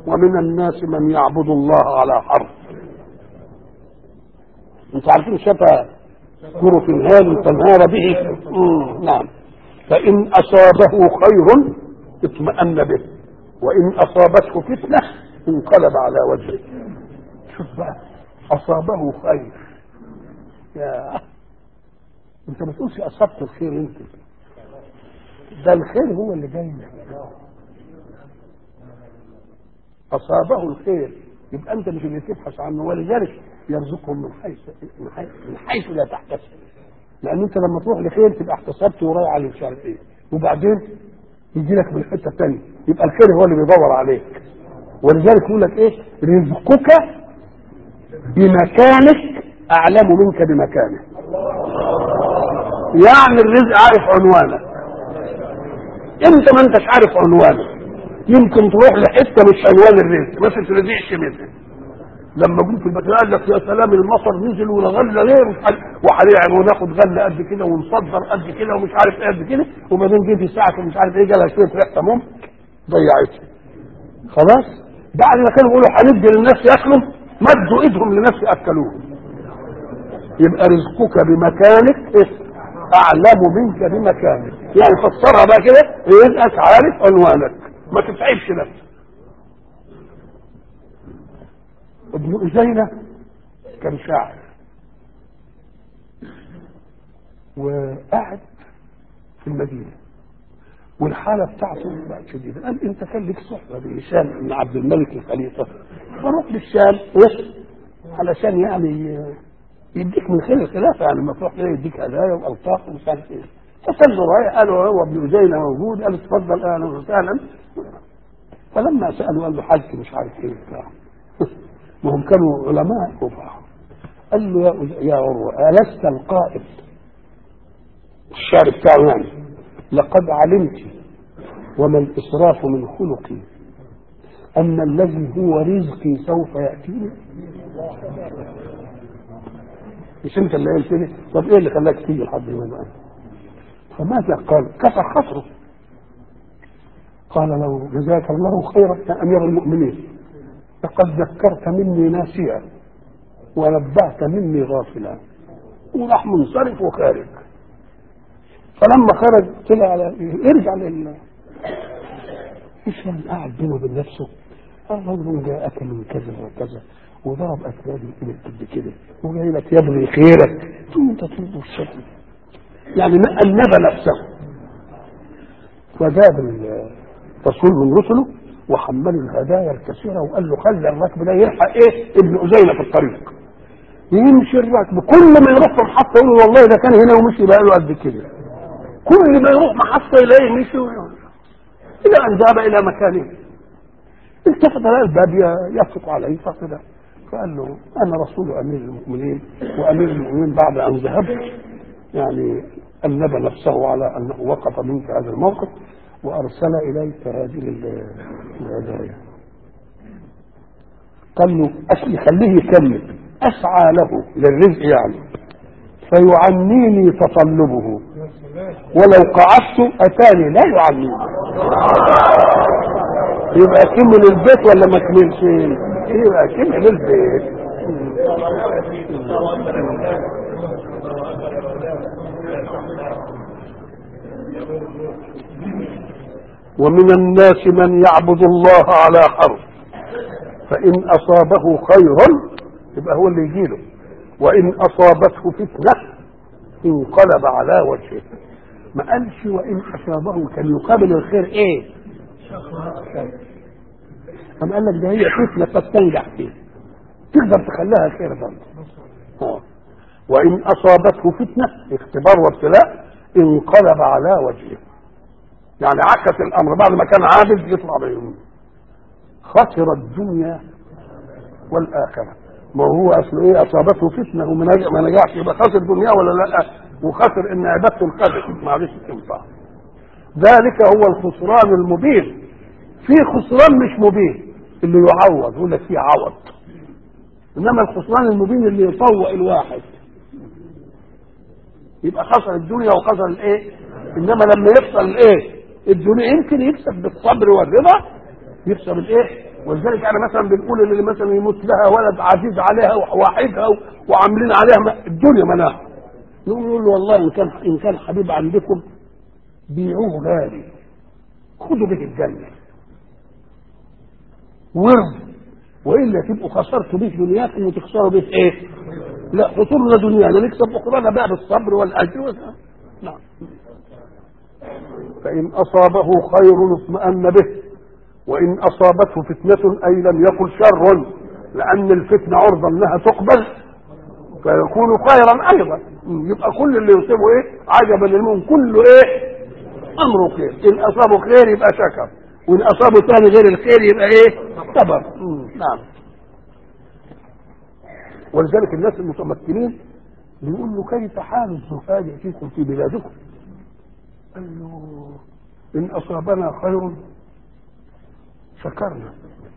ومن الناس من يعبد الله على حرف انتوا عارفين شفا كرة هال تنهار به مم. نعم فإن أصابه خير اطمأن به وإن أصابته فتنة انقلب على وجهه شوف بقى أصابه خير يا انت ما تقولش أصبت الخير انت ده الخير هو اللي جاي أصابه الخير يبقى أنت مش اللي تبحث عنه ولذلك يرزقهم من حيث من حيث, من حيث لا تحتسب لأن أنت لما تروح لخير تبقى احتسبت ورايح على مش عارف إيه وبعدين يجي لك من حتة ثانية يبقى الخير هو اللي بيدور عليك ولذلك يقول لك إيه رزقك بمكانك أعلم منك بمكانه يعني الرزق عارف عنوانك انت ما انتش عارف عنوانك يمكن تروح لحته مش عنوان الرزق بس ما ترزقش منها لما جم في البتاع قال لك يا سلام المطر نزل والغله ليه مش عارف وهنعمل وناخد غله قد كده ونصدر قد كده ومش عارف ايه قد كده وبعدين جه في ساعه مش عارف ايه جالها شويه ريحه مم ضيعتها خلاص بعد ما كانوا بيقولوا هندي للناس ياكلوا مدوا ايدهم لناس ياكلوهم يبقى رزقك بمكانك إيه؟ اعلم منك بمكانك يعني فسرها بقى كده رزقك عارف عنوانك ما تتعبش نفسك ابن أزينة كان شاعر وقعد في المدينة والحالة بتاعته بقت شديدة قال انت كان لك صحبة بهشام بن عبد الملك الخليفة فروح للشام علشان يعني يديك من خير الخلافة يعني لما تروح يديك هدايا والطاف ومش عارف ايه فكان رايح قالوا هو ابن أزينة موجود قال اتفضل اهلا وسهلا فلما سألوا قال له حالتي مش عارف ايه بتاع وهم كانوا علماء كفار قال له يا يا عروة ألست القائل الشعر بتاعه يعني لقد علمت وما الإسراف من خلقي أن الذي هو رزقي سوف يأتيني مش أنت اللي قلت لي طب إيه اللي خلاك تيجي لحد هنا بقى فماذا قال كسر خاطره قال له جزاك الله خيرا يا أمير المؤمنين لقد ذكرت مني ناسيا ونبهت مني غافلا وراح منصرف وخارج فلما خرج طلع على ارجع لل هشام قاعد بينه وبين نفسه قال رجل جاءك من كذا وكذا وضرب اكبادي كده قد كده وجاي لك يبغي خيرك ثم انت تطلب الشر يعني النبى نفسه فجاب الرسول من رسله وحمله الهدايا الكثيره وقال له خلي الركب ده يلحق ايه ابن أزينة في الطريق يمشي الركب كل ما يروح في محطه يقول له والله ده كان هنا ومشي بقى له قد كده كل ما يروح محطه يلاقيه مشي الى ان ذهب الى مكانه التفت على الباب يصدق عليه فقد فقال له انا رسول امير المؤمنين وامير المؤمنين بعد ان ذهبت يعني أنب نفسه على انه وقف منك هذا الموقف وارسل اليك هذه الهدايا قال له أسلي خليه يكمل اسعى له للرزق يعني فيعنيني تطلبه ولو قعدت اتاني لا يعنيني يبقى كمل البيت ولا ما كملش يبقى كمل البيت ومن الناس من يعبد الله على حرف فإن أصابه خير يبقى هو اللي يجيله وإن أصابته فتنة انقلب على وجهه ما قالش وإن أصابه كان يقابل الخير إيه؟ أم قال لك ده هي فتنة قد تنجح فيه تقدر تخليها خير برضه وإن أصابته فتنة اختبار وابتلاء انقلب على وجهه يعني عكس الأمر بعد ما كان عابد يطلع بيهم خسر الدنيا والآخرة ما هو أصل إيه أصابته فتنة وما نجحش يبقى خسر الدنيا ولا لا وخسر إن عبادته انقذت معلش تنفع ذلك هو الخسران المبين في خسران مش مبين اللي يعوض يقول لك في عوض انما الخسران المبين اللي يطوق الواحد يبقى خسر الدنيا وخسر الايه انما لما يخسر الايه الدنيا يمكن يكسب بالصبر والرضا يكسب الايه ولذلك انا مثلا بنقول اللي مثلا يموت لها ولد عزيز عليها وواحدها وعاملين عليها الدنيا مناعه نقول له والله ان كان ان كان حبيب عندكم بيعوه غالي خدوا به الجنه ورد والا تبقوا خسرتوا به دنياكم وتخسروا به ايه؟ لا خسرنا دنيانا نكسب اخرانا بقى بالصبر والاجر وال- نعم فان اصابه خير اطمأن به وان اصابته فتنه اي لم يكن شر لان الفتنه عرضه انها تقبل فيكون خيرا ايضا يبقى كل اللي يصيبه ايه عجبا للمؤمن كله ايه امره خير ان اصابه خير يبقى شكر وان اصابه ثاني غير الخير يبقى ايه صبر مم. نعم ولذلك الناس المتمكنين بيقول له كيف حال الزهاد فيكم في بلادكم قال له ان اصابنا خير شكرنا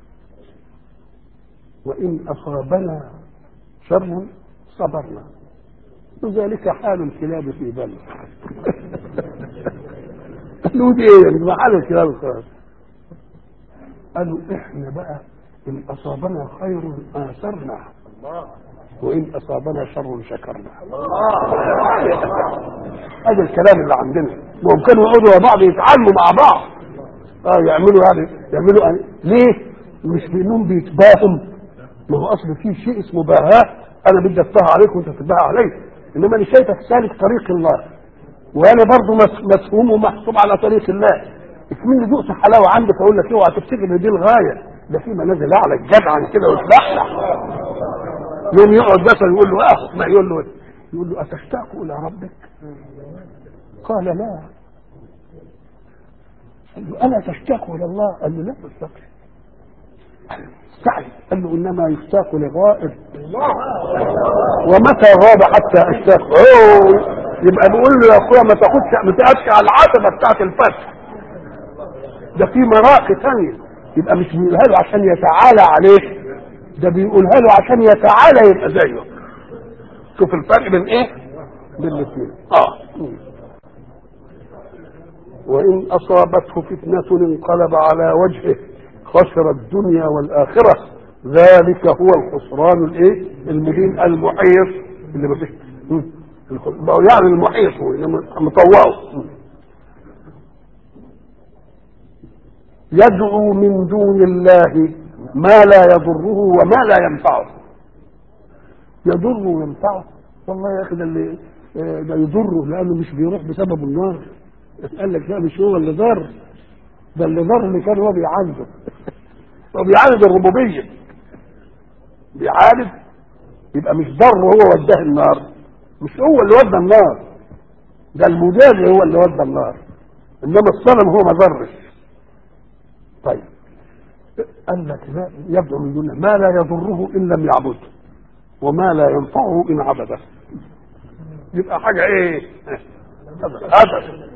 وان اصابنا شر صبرنا وذلك حال الكلاب في بلد قالوا دي ايه يعني ما حال الكلاب خلاص قالوا احنا بقى ان اصابنا خير اثرنا وان اصابنا شر شكرنا هذا الكلام اللي عندنا وهم كانوا يقعدوا مع بعض يتعلموا مع بعض اه يعملوا يعني يعملوا يعني ليه مش لانهم بيتباهم ما هو اصل في شيء اسمه باهاء انا بدي اتباهى عليك وانت تتباهى علي انما انا شايفك سالك طريق الله وانا برضه مس- مسهوم ومحسوب على طريق الله اسمني دقت حلاوه عندك اقول لك اوعى تفتكر ان دي الغايه ده في منازل اعلى الجدع عن كده وتبحلح يوم يقعد مثلا يقول له اه ما يقول له يقول له اتشتاق الى ربك قال لا قال له الا تشتاق الى الله قال له لا تشتاق استعجل قال له انما يشتاق لغائب ومتى غاب حتى اشتاق اوه يبقى بيقول له يا اخويا ما تاخدش ما تقعدش على العتبه بتاعت الفتح ده في مراقي ثانيه يبقى مش بيقولها له عشان يتعالى عليه ده بيقولها له عشان يتعالى يبقى زيه شوف الفرق بين ايه بين الاثنين اه مم. وان اصابته فتنه انقلب على وجهه خسر الدنيا والاخره ذلك هو الخسران الايه المبين المحيط اللي مفيش مم. الخ- يعني المحيط هو إنما مطوعه مم. يدعو من دون الله ما لا يضره وما لا ينفعه يضره وينفعه والله يا اخي ده اللي آه، ده يضره لانه مش بيروح بسبب النار قال لك لا مش هو اللي ضر ده اللي ضر اللي كان هو بيعالجه هو بيعالج الربوبيه بيعالج يبقى مش ضر هو وداه النار مش هو اللي ودى النار ده المجازي هو اللي ودى النار انما الصنم هو ما ضرش طيب قال لك لا يدعو من دونه ما لا يضره ان لم يعبده وما لا ينفعه ان عبده يبقى حاجه ايه هدف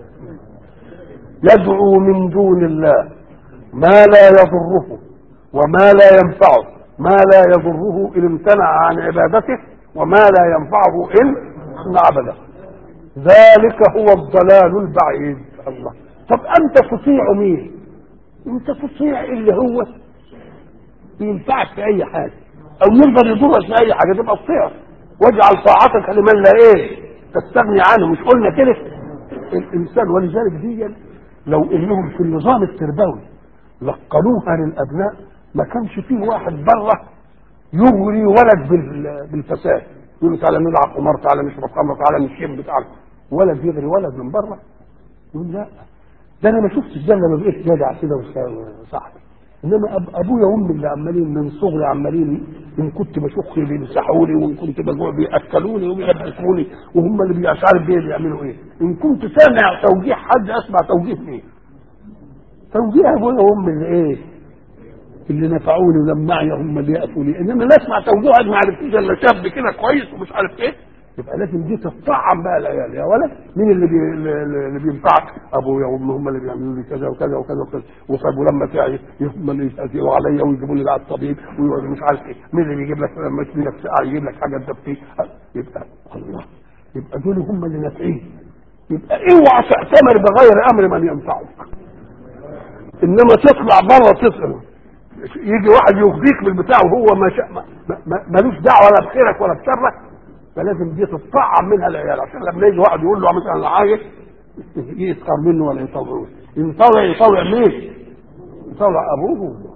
يدعو من دون الله ما لا يضره وما لا ينفعه ما لا يضره ان امتنع عن عبادته وما لا ينفعه ان ان عبده ذلك هو الضلال البعيد الله طب انت تطيع مين انت تطيع اللي هو ينفعك في اي حاجه او يقدر يضرك في اي حاجه تبقى تطيع واجعل طاعتك لمن لا ايه تستغني عنه مش قلنا كده الانسان ولذلك دي لو انهم في النظام التربوي لقنوها للابناء ما كانش فيه واحد بره يغري ولد بال- بالفساد يقول له تعالى نلعب قمار تعالى نشرب خمر تعالى نشم تعالى ولد يغري ولد من بره يقول لا ده انا ما شفتش ده لما بقيت جدع كده وصاحبي انما أب ابويا وامي اللي عمالين من صغري عمالين ان كنت بشخ بيمسحوا لي وان كنت بجوع بياكلوني وبيلبسوني وهم اللي بي- مش عارف بيه بيعملوا ايه ان كنت سامع توجيه حد اسمع توجيه مين توجيه ابويا وامي اللي ايه اللي نفعوني ولمعني هم اللي يقفوا لي انما لا اسمع توجيه واحد ما عرفتوش الا شاب كده كويس ومش عارف ايه يبقى لازم دي تطعم بقى العيال يا ولد مين اللي بي اللي اللي بينفعك ابويا وامي هم اللي بيعملوا لي كذا وكذا وكذا وكذا وطيب ولما تعي هم اللي يستأذنوا عليا ويجيبوا لي على الطبيب ويقعدوا مش عارف ايه مين اللي بيجيب لك لما يجيب لك ساعه يجيب لك حاجه تدفي يبقى الله يبقى دول هم اللي نافعين يبقى اوعى تعتمر بغير امر من ينفعك انما تطلع بره تسال يجي واحد يغذيك بالبتاع وهو ما شاء ما- ما- ملوش دعوه ولا بخيرك ولا بشرك فلازم دي تتطعم منها العيال عشان لما يجي واحد يقول له مثلا حاجه يجي يسخر منه ولا يطوعه يطوع يطوع مين؟ يطوع ابوه وأمه.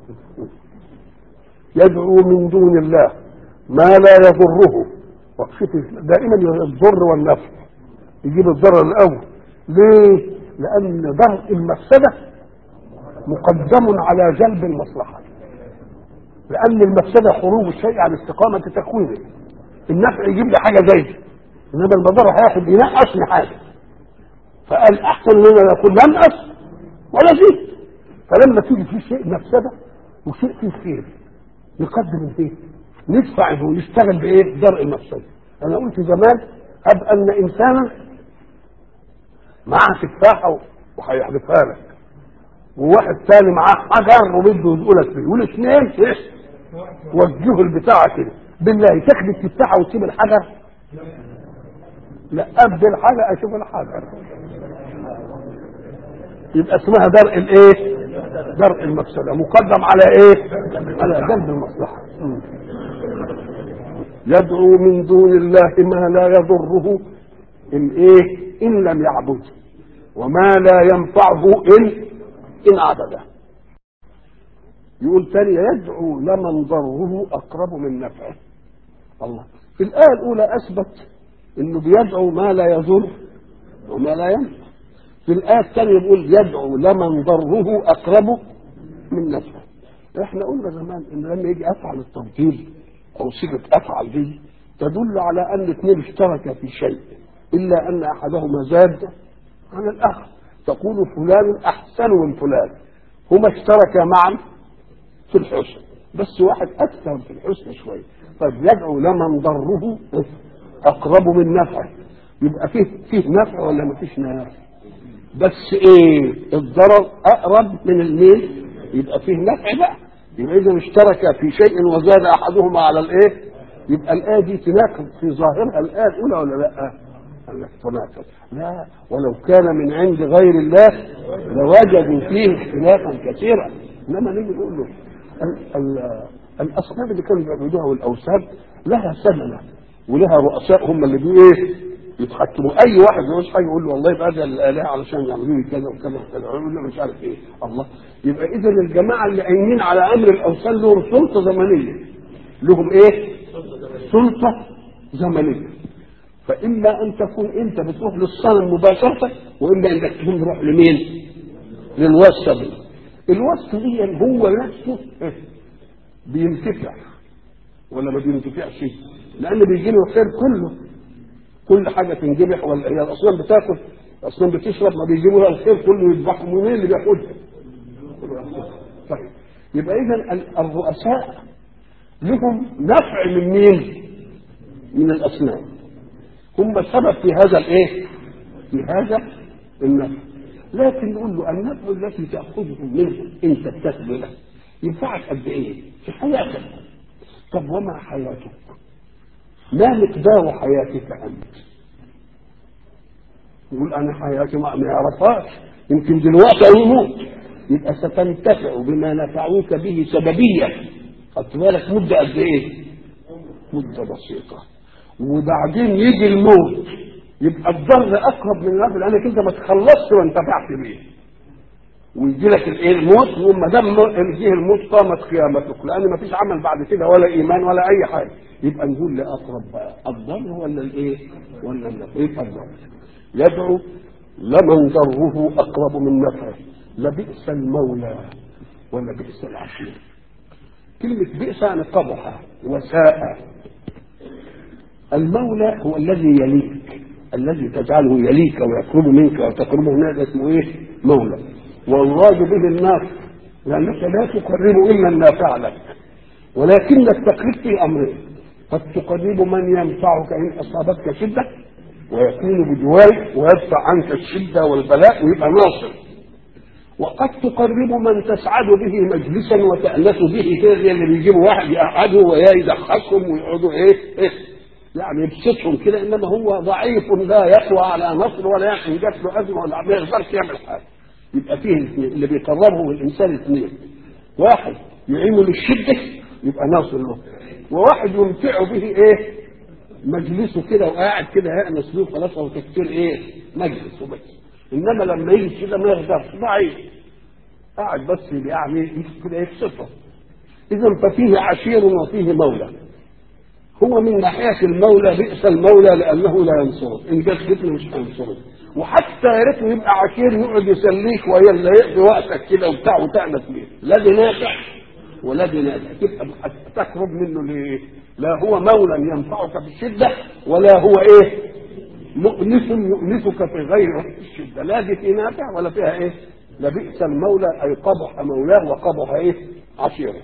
يدعو من دون الله ما لا يضره وشوف دائما الضر والنفع يجيب الضرر الاول ليه؟ لان ضرر المفسده مقدم على جلب المصلحه لان المفسده خروج الشيء عن استقامه تكوينه النفع يجيب لي حاجه زي انما المضر هياخد ينقصني حاجه فقال احسن ان انا اكون ننقص ولا زيد فلما تيجي في شيء مفسده وشيء فيه خير نقدم الايه؟ ندفع ونشتغل بايه؟ درء المفسده انا قلت زمان هب ان انسانا معاه تفاحه وهيحذفها لك وواحد تاني معاه حجر وبده يقولك فيه والاثنين ايه؟ وجهوا البتاعه كده بالله تاخد التفاحه وتسيب الحجر لا ابدل حاجه اشوف الحجر يبقى اسمها درء الايه درء المفسده مقدم على ايه على جلب المصلحه مم. يدعو من دون الله ما لا يضره ان ايه ان لم يعبده وما لا ينفعه ان ان عبده يقول تاني يدعو لمن ضره اقرب من نفعه الله في الايه الاولى اثبت انه بيدعو ما لا يضر وما لا ينفع في الآية الثانية بيقول يدعو لمن ضره أقرب من نفعه احنا قلنا زمان ان لما يجي افعل التفضيل او صيغه افعل دي تدل على ان اثنين اشتركا في شيء الا ان احدهما زاد عن الاخر تقول فلان احسن من فلان هما اشتركا معا في الحسن بس واحد اكثر في الحسن شويه طيب يدعو لمن ضره اقرب من نفعه يبقى فيه فيه نفع ولا ما فيش نفع بس ايه الضرر اقرب من الميل يبقى فيه نفع بقى يبقى اذا اشترك في شيء وزاد احدهما على الايه يبقى الايه دي تناقض في ظاهرها الايه الاولى ولا لا؟ قال لك تناقض لا ولو كان من عند غير الله لوجدوا فيه اختلافا كثيرا انما نيجي نقول له ال- ال- الاصنام اللي كانوا بيعبدوها والاوثان لها سمنه ولها رؤساء هم اللي بي ايه يتحكموا اي واحد يقول حاجه يقول له والله يبقى ده الالهه علشان يعملوا لي كذا وكذا وكذا يقول له مش عارف ايه الله يبقى اذا الجماعه اللي قايمين على امر الاوثان لهم سلطه زمنيه لهم ايه؟ سلطه زمنيه فاما ان تكون انت بتروح للصنم مباشره واما انك تكون تروح لمين؟ للوسط دي الوسط دي هو نفسه بينتفع ولا ما بينتفعش لان بيجي له الخير كله كل حاجه تنجبح ولا هي الاصنام بتاكل الاصنام بتشرب ما بيجيبوا لها الخير كله يذبحوا ومين اللي بياخدها؟ طيب يبقى اذا ال- الرؤساء لهم نفع من مين؟ من الاصنام هم سبب في هذا الايه؟ في هذا النفع لكن نقول له النفع التي تاخذه منه انت تكتسب له ينفعك قد ايه؟ في حياتك طب وما حياتك؟ ما مقدار حياتك انت؟ يقول انا حياتي ما ما يعرفهاش يمكن دلوقتي يموت يبقى ستنتفع بما نفعوك به سببيا خدت بالك مده قد ايه؟ مده بسيطه وبعدين يجي الموت يبقى الضر اقرب من النفع لانك انت ما تخلصت وانتفعت بيه ويجي لك الايه الموت يقول ما دام جه الموت قامت قيامتك لان ما فيش عمل بعد كده ولا ايمان ولا اي حاجه يبقى نقول لاقرب بقى الضر ولا الايه؟ ولا النفع يبقى الضر يدعو لمن ضره اقرب من نفعه لبئس المولى ولا بئس العشير كلمة بئس يعني قبح وساء المولى هو الذي يليك الذي تجعله يليك ويقرب منك وتقربه هذا اسمه ايه؟ مولى والله به الناس لانك لا تقرب الا النافع لك ولكن التقريب في امرين قد تقرب من ينفعك ان اصابتك شده ويكون بجوارك ويدفع عنك الشده والبلاء ويبقى ناصر وقد تقرب من تسعد به مجلسا وتأنس به كده زي اللي بيجيبوا واحد يقعده ويضحكهم ويقعدوا ايه, إيه يعني يبسطهم كده انما هو ضعيف لا يقوى على نصر ولا يقوى جات له ازمه ولا ما يقدرش يعمل حاجه يبقى فيه الاثنين اللي بيقربه الانسان اثنين واحد يعينه للشده يبقى ناصر له وواحد يمتعه به ايه مجلسه كده وقاعد كده يأنس له خلاص هو تفكير ايه مجلس وبس انما لما يجي كده ما يقدرش ضعيف قاعد بس يعني كده يكسفه اذا ففيه عشير وفيه مولى هو من ناحيه المولى بئس المولى لانه لا ينصره ان جت فتنه مش هينصره وحتى يا ريته يبقى عشير يقعد يسليك وهي اللي يقضي وقتك كده وبتاع وتأنس بيه لا دي نافع ولا دي نافع تبقى تقرب منه ليه؟ لا هو مولى ينفعك بالشده ولا هو ايه؟ مؤنس يؤنسك في غير الشده لا دي في نافع ولا فيها ايه؟ لبئس المولى اي قبح مولاه وقبح ايه؟ عشيره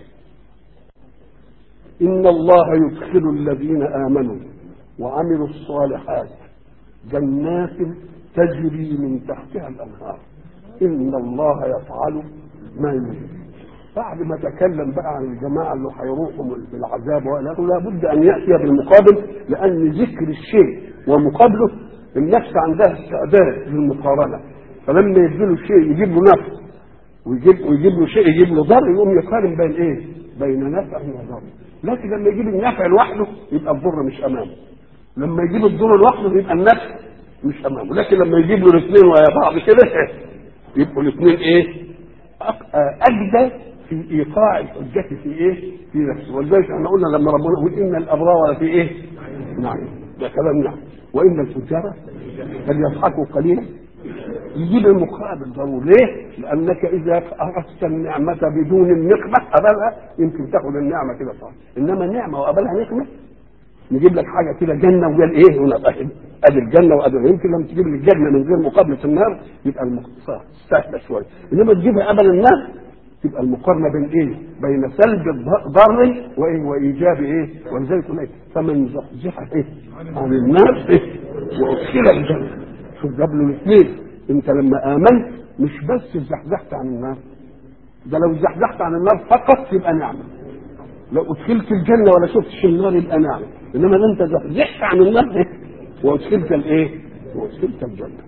إن الله يدخل الذين آمنوا وعملوا الصالحات جنات تجري من تحتها الأنهار إن الله يفعل ما يريد بعد ما تكلم بقى عن الجماعة اللي هيروحوا بالعذاب وقال لابد أن يأتي بالمقابل لأن ذكر الشيء ومقابله النفس عندها استعداد للمقارنة فلما يجيله شيء يجيب له نفع ويجيب ويجيب له شيء يجيب له ضر يقوم يقارن بين ايه؟ بين نفع وضر لكن لما يجيب النفع لوحده يبقى الضر مش امامه لما يجيب الضر لوحده يبقى النفع مش امامه لكن لما يجيب له الاثنين ويا بعض كده يبقوا الاثنين ايه اجدى في ايقاع الحجه في ايه في نفسه ولذلك احنا قلنا لما ربنا يقول ان الابرار في ايه نعم ده كلام نعم وان الفجار فليضحكوا قليلا يجيب المقابل ضروري ليه؟ لانك اذا اخذت النعمه بدون النقمه قبلها يمكن تاخد النعمه كده صح انما نعمه وقبلها نقمه نجيب لك حاجه كده جنه وقال ايه هنا ادي الجنه وادي يمكن لما تجيب لي الجنه من غير مقابله النار يبقى المقتصار سهله شويه انما تجيبها قبل النار تبقى المقارنه بين ايه؟ بين سلب الضر وايه وايجاب ايه؟ ولذلك يقول ايه؟ فمن زحزح ايه؟ عن النار ايه؟ وادخل الجنه شوف جاب له الاثنين انت لما امنت مش بس زحزحت عن النار ده لو زحزحت عن النار فقط يبقى نعمه لو ادخلت الجنه ولا شفتش النار يبقى نعمه انما انت زحزحت عن النار ايه؟ وادخلت الايه؟ وادخلت الجنه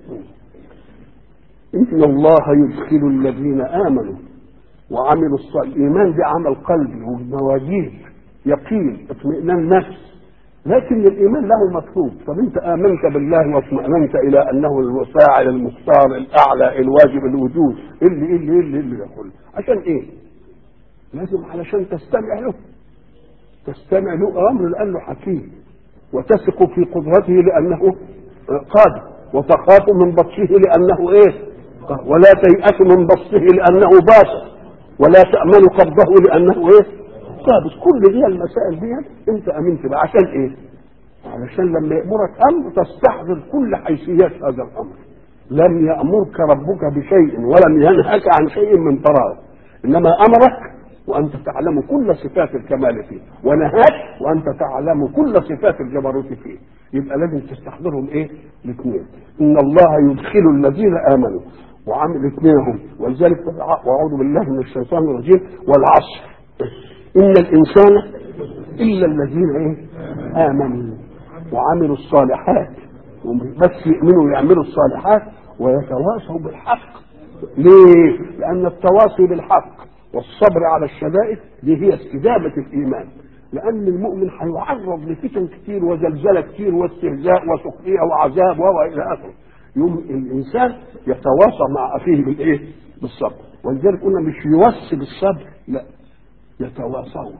ان الله يدخل الذين امنوا وعملوا الصالحات الايمان ده عمل قلبي ومواجيد يقين اطمئنان نفس لكن الايمان له مطلوب طب انت امنت بالله واطمأننت الى انه الفاعل المختار الاعلى الواجب الوجود اللي ايه اللي اللي اللي يقول عشان ايه؟ لازم علشان تستمع له تستمع له امر لانه حكيم وتثق في قدرته لانه قادر وتخاف من بطشه لانه ايه؟ ولا تيأس من بطشه لانه باسط ولا تأمن قبضه لانه ايه؟ ثابت كل دي المسائل دي انت امنت بقى عشان ايه؟ علشان لما يامرك امر تستحضر كل حيثيات هذا الامر لم يامرك ربك بشيء ولم ينهك عن شيء من فراغ انما امرك وانت تعلم كل صفات الكمال فيه ونهاك وانت تعلم كل صفات الجبروت فيه يبقى لازم تستحضرهم ايه؟ الاثنين ان الله يدخل الذين امنوا وعمل اثنينهم ولذلك واعوذ بالله من الشيطان الرجيم والعصر إن الإنسان إلا الذين إيه؟ آمنوا وعملوا الصالحات بس يؤمنوا ويعملوا الصالحات ويتواصوا بالحق ليه؟ لأن التواصي بالحق والصبر على الشدائد دي هي استدامة الإيمان لأن المؤمن هيعرض لفتن كتير وزلزلة كتير واستهزاء وسخرية وعذاب وإلى آخره يوم الإنسان يتواصى مع أخيه بالإيه؟ بالصبر ولذلك قلنا مش يوصي بالصبر لا يتواصون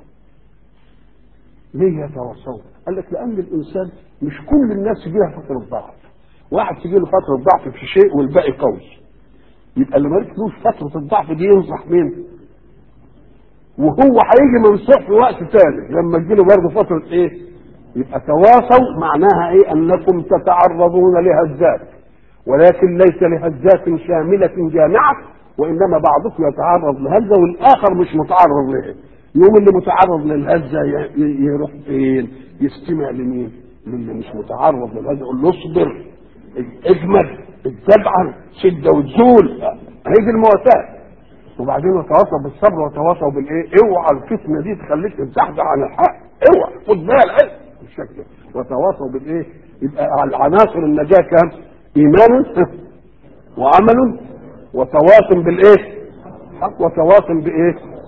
ليه يتواصون قال لك لان الانسان مش كل الناس فيها فتره ضعف واحد تجي له فتره ضعف في شيء والباقي قوي يبقى اللي ما يجيلوش فتره الضعف دي ينصح مين وهو هيجي منصح في وقت ثاني لما تجيله برضه فتره ايه يبقى تواصوا معناها ايه انكم تتعرضون لهزات ولكن ليس لهزات شامله جامعه وانما بعضكم يتعرض لهزه والاخر مش متعرض لها يوم اللي متعرض للهزه يروح فين يستمع لمين للي مش متعرض للهزه يقول له اصبر اجمد اتبعا شده وتزول هيجي المواساه وبعدين وتواصوا بالصبر وتواصوا بالايه اوعى الفتنه دي تخليك تزحزح عن الحق اوعى خد بالك بالشكل وتواصوا بالايه يبقى العناصر النجاه كام ايمان وعمل وتواصل بالايه حق وتواصل بايه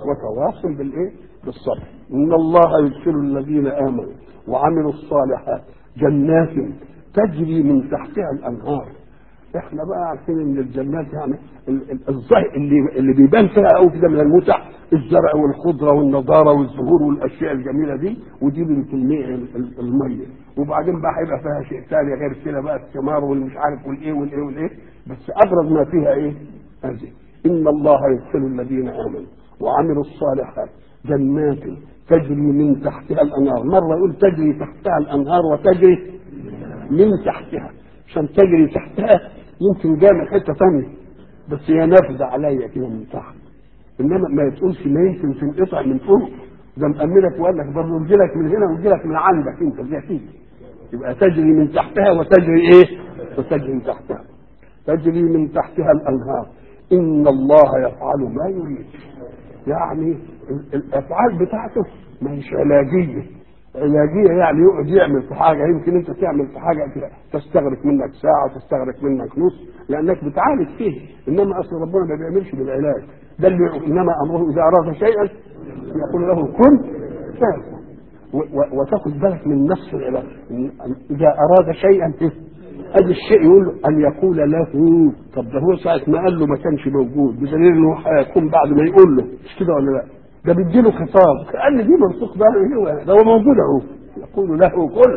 وتواصل بالايه بالصبر ان الله يدخل الذين امنوا وعملوا الصالحات جنات تجري من تحتها الانهار احنا بقى عارفين ان الجنات يعني ال- ال- الظاهر اللي اللي بيبان فيها قوي كده من المتع الزرع والخضره والنضاره والزهور والاشياء الجميله دي ودي من تلميع ال- ال- الميه وبعدين بقى هيبقى فيها شيء ثاني غير كده بقى الثمار والمش عارف والايه والايه والايه بس ابرز ما فيها ايه؟ هذه ان الله يدخل الذين امنوا وعملوا الصالحات جنات تجري من تحتها الانهار مره يقول تجري تحتها الانهار وتجري من تحتها عشان تجري تحتها يمكن جايه من حته ثانيه بس هي نافذه عليا كده من تحت انما ما تقولش ما يمكن تنقطع من فوق ده مأمنك وقال لك برضه يجي لك من هنا ويجي لك من عندك انت زي تيجي يبقى تجري من تحتها وتجري ايه؟ وتجري من تحتها تجري من تحتها الانهار ان الله يفعل ما يريد يعني ال- الافعال بتاعته ما هيش علاجيه علاجيه يعني يقعد يعمل في حاجه يمكن انت تعمل في حاجه كده تستغرق منك ساعه تستغرق منك نص لانك بتعالج فيه انما اصل ربنا ما بيعملش بالعلاج ده اللي انما امره اذا اراد شيئا يقول له كن فيكون و- و- وتاخد بالك من نفس العلاج اذا اراد شيئا ادي الشيء يقول له ان يقول له طب ده هو ساعه ما قال له ما كانش موجود بدليل انه هيكون بعد ما يقول له مش كده ولا لا؟ ده بيديله خطاب كان دي منطق ده هو- ده هو موجود اهو يقول له كل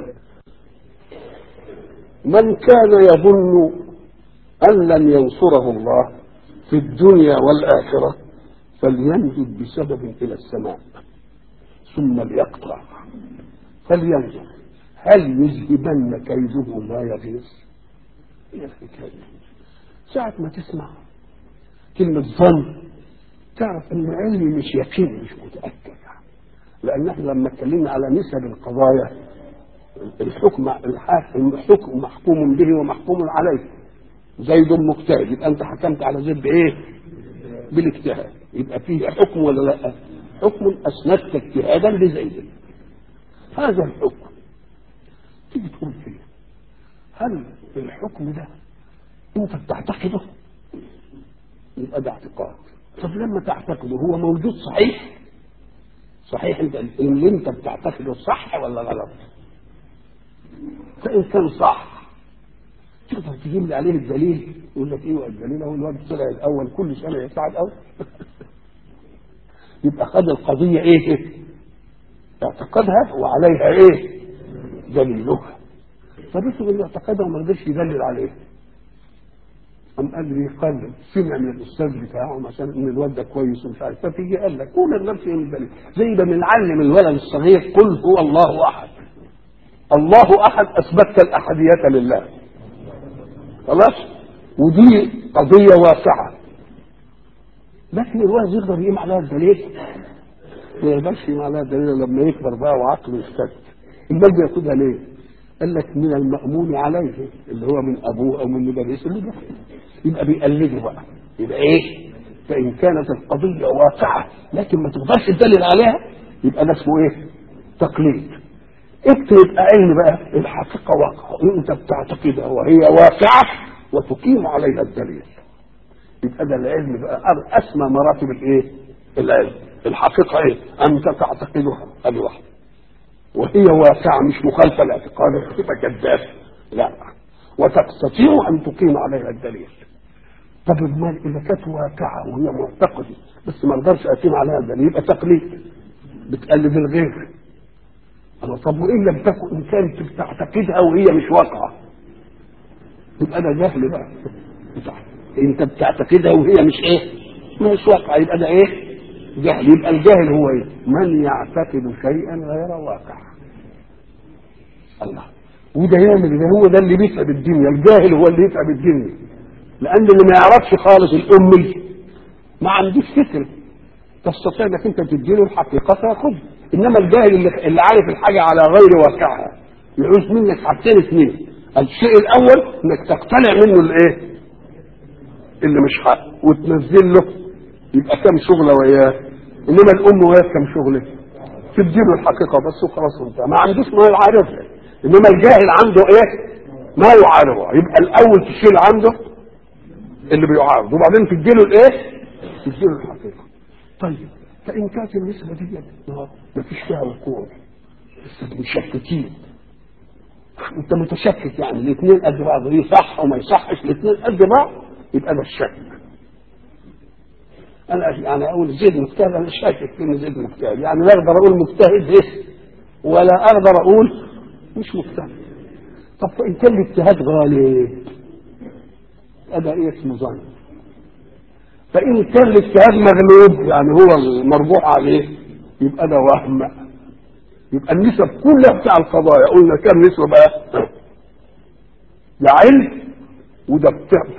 من كان يظن ان لن ينصره الله في الدنيا والاخره فليمدد بسبب الى السماء ثم ليقطع فلينظر هل يذهبن كيده ما يغيظ هي الحكايه ساعة ما تسمع كلمة ظن تعرف ان علمي مش يقين مش متأكد لأن احنا لما اتكلمنا على نسب القضايا الحكم الحاكم الحكم محكوم به ومحكوم عليه زيد مجتهد يبقى انت حكمت على زيد بايه؟ بالاجتهاد يبقى فيه حكم ولا لا؟ حكم اسندت اجتهادا لزيد هذا الحكم تيجي تقول فيه هل الحكم ده انت بتعتقده يبقى ده اعتقاد طب لما تعتقده هو موجود صحيح صحيح انت اللي انت بتعتقده صح ولا غلط فان كان صح تقدر تجيب لي عليه الدليل يقول لك ايه الدليل هو الواد طلع الاول كل سنه يطلع الاول يبقى خد القضيه ايه اعتقدها وعليها ايه دليلها فبس اللي اعتقدها وما رضيش يدلل عليه قام قال لي قال سمع من الاستاذ بتاعه عشان ان الواد ده كويس ومش عارف فتيجي قال لك قول لنفسي من الدليل زي ما بنعلم الولد الصغير قل هو الله احد الله احد اثبتت الاحديه لله خلاص ودي قضيه واسعه لكن الولد يقدر يقيم عليها الدليل ما يقدرش يقيم عليها الدليل لما يكبر بقى وعقله يشتد امال بياخدها ليه؟ قال لك من المأمون عليه اللي هو من ابوه او من مدرسه اللي بيحكي يبقى بيقلده بقى يبقى ايه؟ فان كانت القضيه واقعه لكن ما تقدرش تدلل عليها يبقى ده اسمه ايه؟ تقليد انت يبقى علم بقى الحقيقه واقعه انت بتعتقدها وهي واقعه وتقيم عليها الدليل يبقى ده العلم بقى اسمى مراتب الايه؟ العلم الحقيقه ايه؟ انت تعتقدها ادي واحده وهي واقعه مش مخالفه لاعتقادك تبقى كذاب لا وتستطيع ان تقيم عليها الدليل طب امال اذا كانت واقعه وهي معتقده بس ما اقدرش اقيم عليها الدليل يبقى تقليد بتقلد الغير أنا طب وإن لم تكن إن كانت بتعتقدها وهي مش واقعة يبقى ده جهل بقى أنت بتعتقدها وهي مش إيه؟ مش واقعة يبقى ده إيه؟ جهل يبقى الجاهل هو إيه؟ من يعتقد شيئا غير واقع الله وده يعمل ده هو ده اللي بيتعب الدنيا الجاهل هو اللي يتعب الدنيا لأن اللي ما يعرفش خالص الأمي ما عندوش فكرة تستطيع انك انت تديله الحقيقه فياخذها انما الجاهل اللي, اللي عارف الحاجه على غير واقعها يعوز منك حاجتين اثنين الشيء الاول انك تقتنع منه الايه اللي مش حق وتنزل له يبقى كم شغله وياه انما الام وياه كم شغله تديله الحقيقه بس وخلاص وانت ما عندوش ما يعرفها انما الجاهل عنده ايه ما يعارضه يبقى الاول تشيل عنده اللي بيعارض وبعدين تديله الايه تديله الحقيقه طيب فان كانت النسبه دي ما فيش فيها وقوع بس مشككين انت متشكك يعني الاثنين قد بعض يصح وما يصحش الاثنين قد بعض يبقى ده الشك انا يعني اقول زيد مجتهد انا شاكك في ان زيد مجتهد يعني لا اقدر اقول مجتهد ايه ولا اقدر اقول مش مجتهد طب فان كان الاجتهاد غالب هذا ايه اسمه ظن فان كان الاجتهاد مغلوب يعني هو المربوح عليه يبقى ده وهم يبقى النسب كلها بتاع القضايا قلنا كم نسبه بقى ده علم وده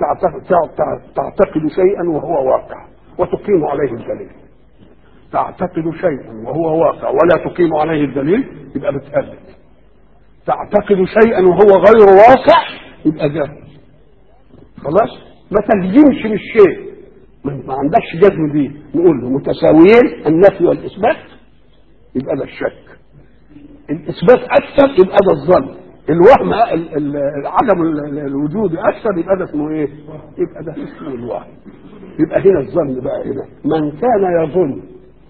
تعتقد شيئا وهو واقع وتقيم عليه الدليل تعتقد شيئا وهو واقع ولا تقيم عليه الدليل يبقى بتقلد تعتقد شيئا وهو غير واقع يبقى جاهل خلاص ما تجزمش بالشيء ما عندكش جزم بيه نقول له متساويين النفي والاثبات يبقى ده الشك الاثبات اكثر يبقى ده الظن الوهم عدم الوجود اكثر يبقى ده اسمه ايه؟ يبقى ده اسمه الوهم يبقى هنا الظن بقى هنا من كان يظن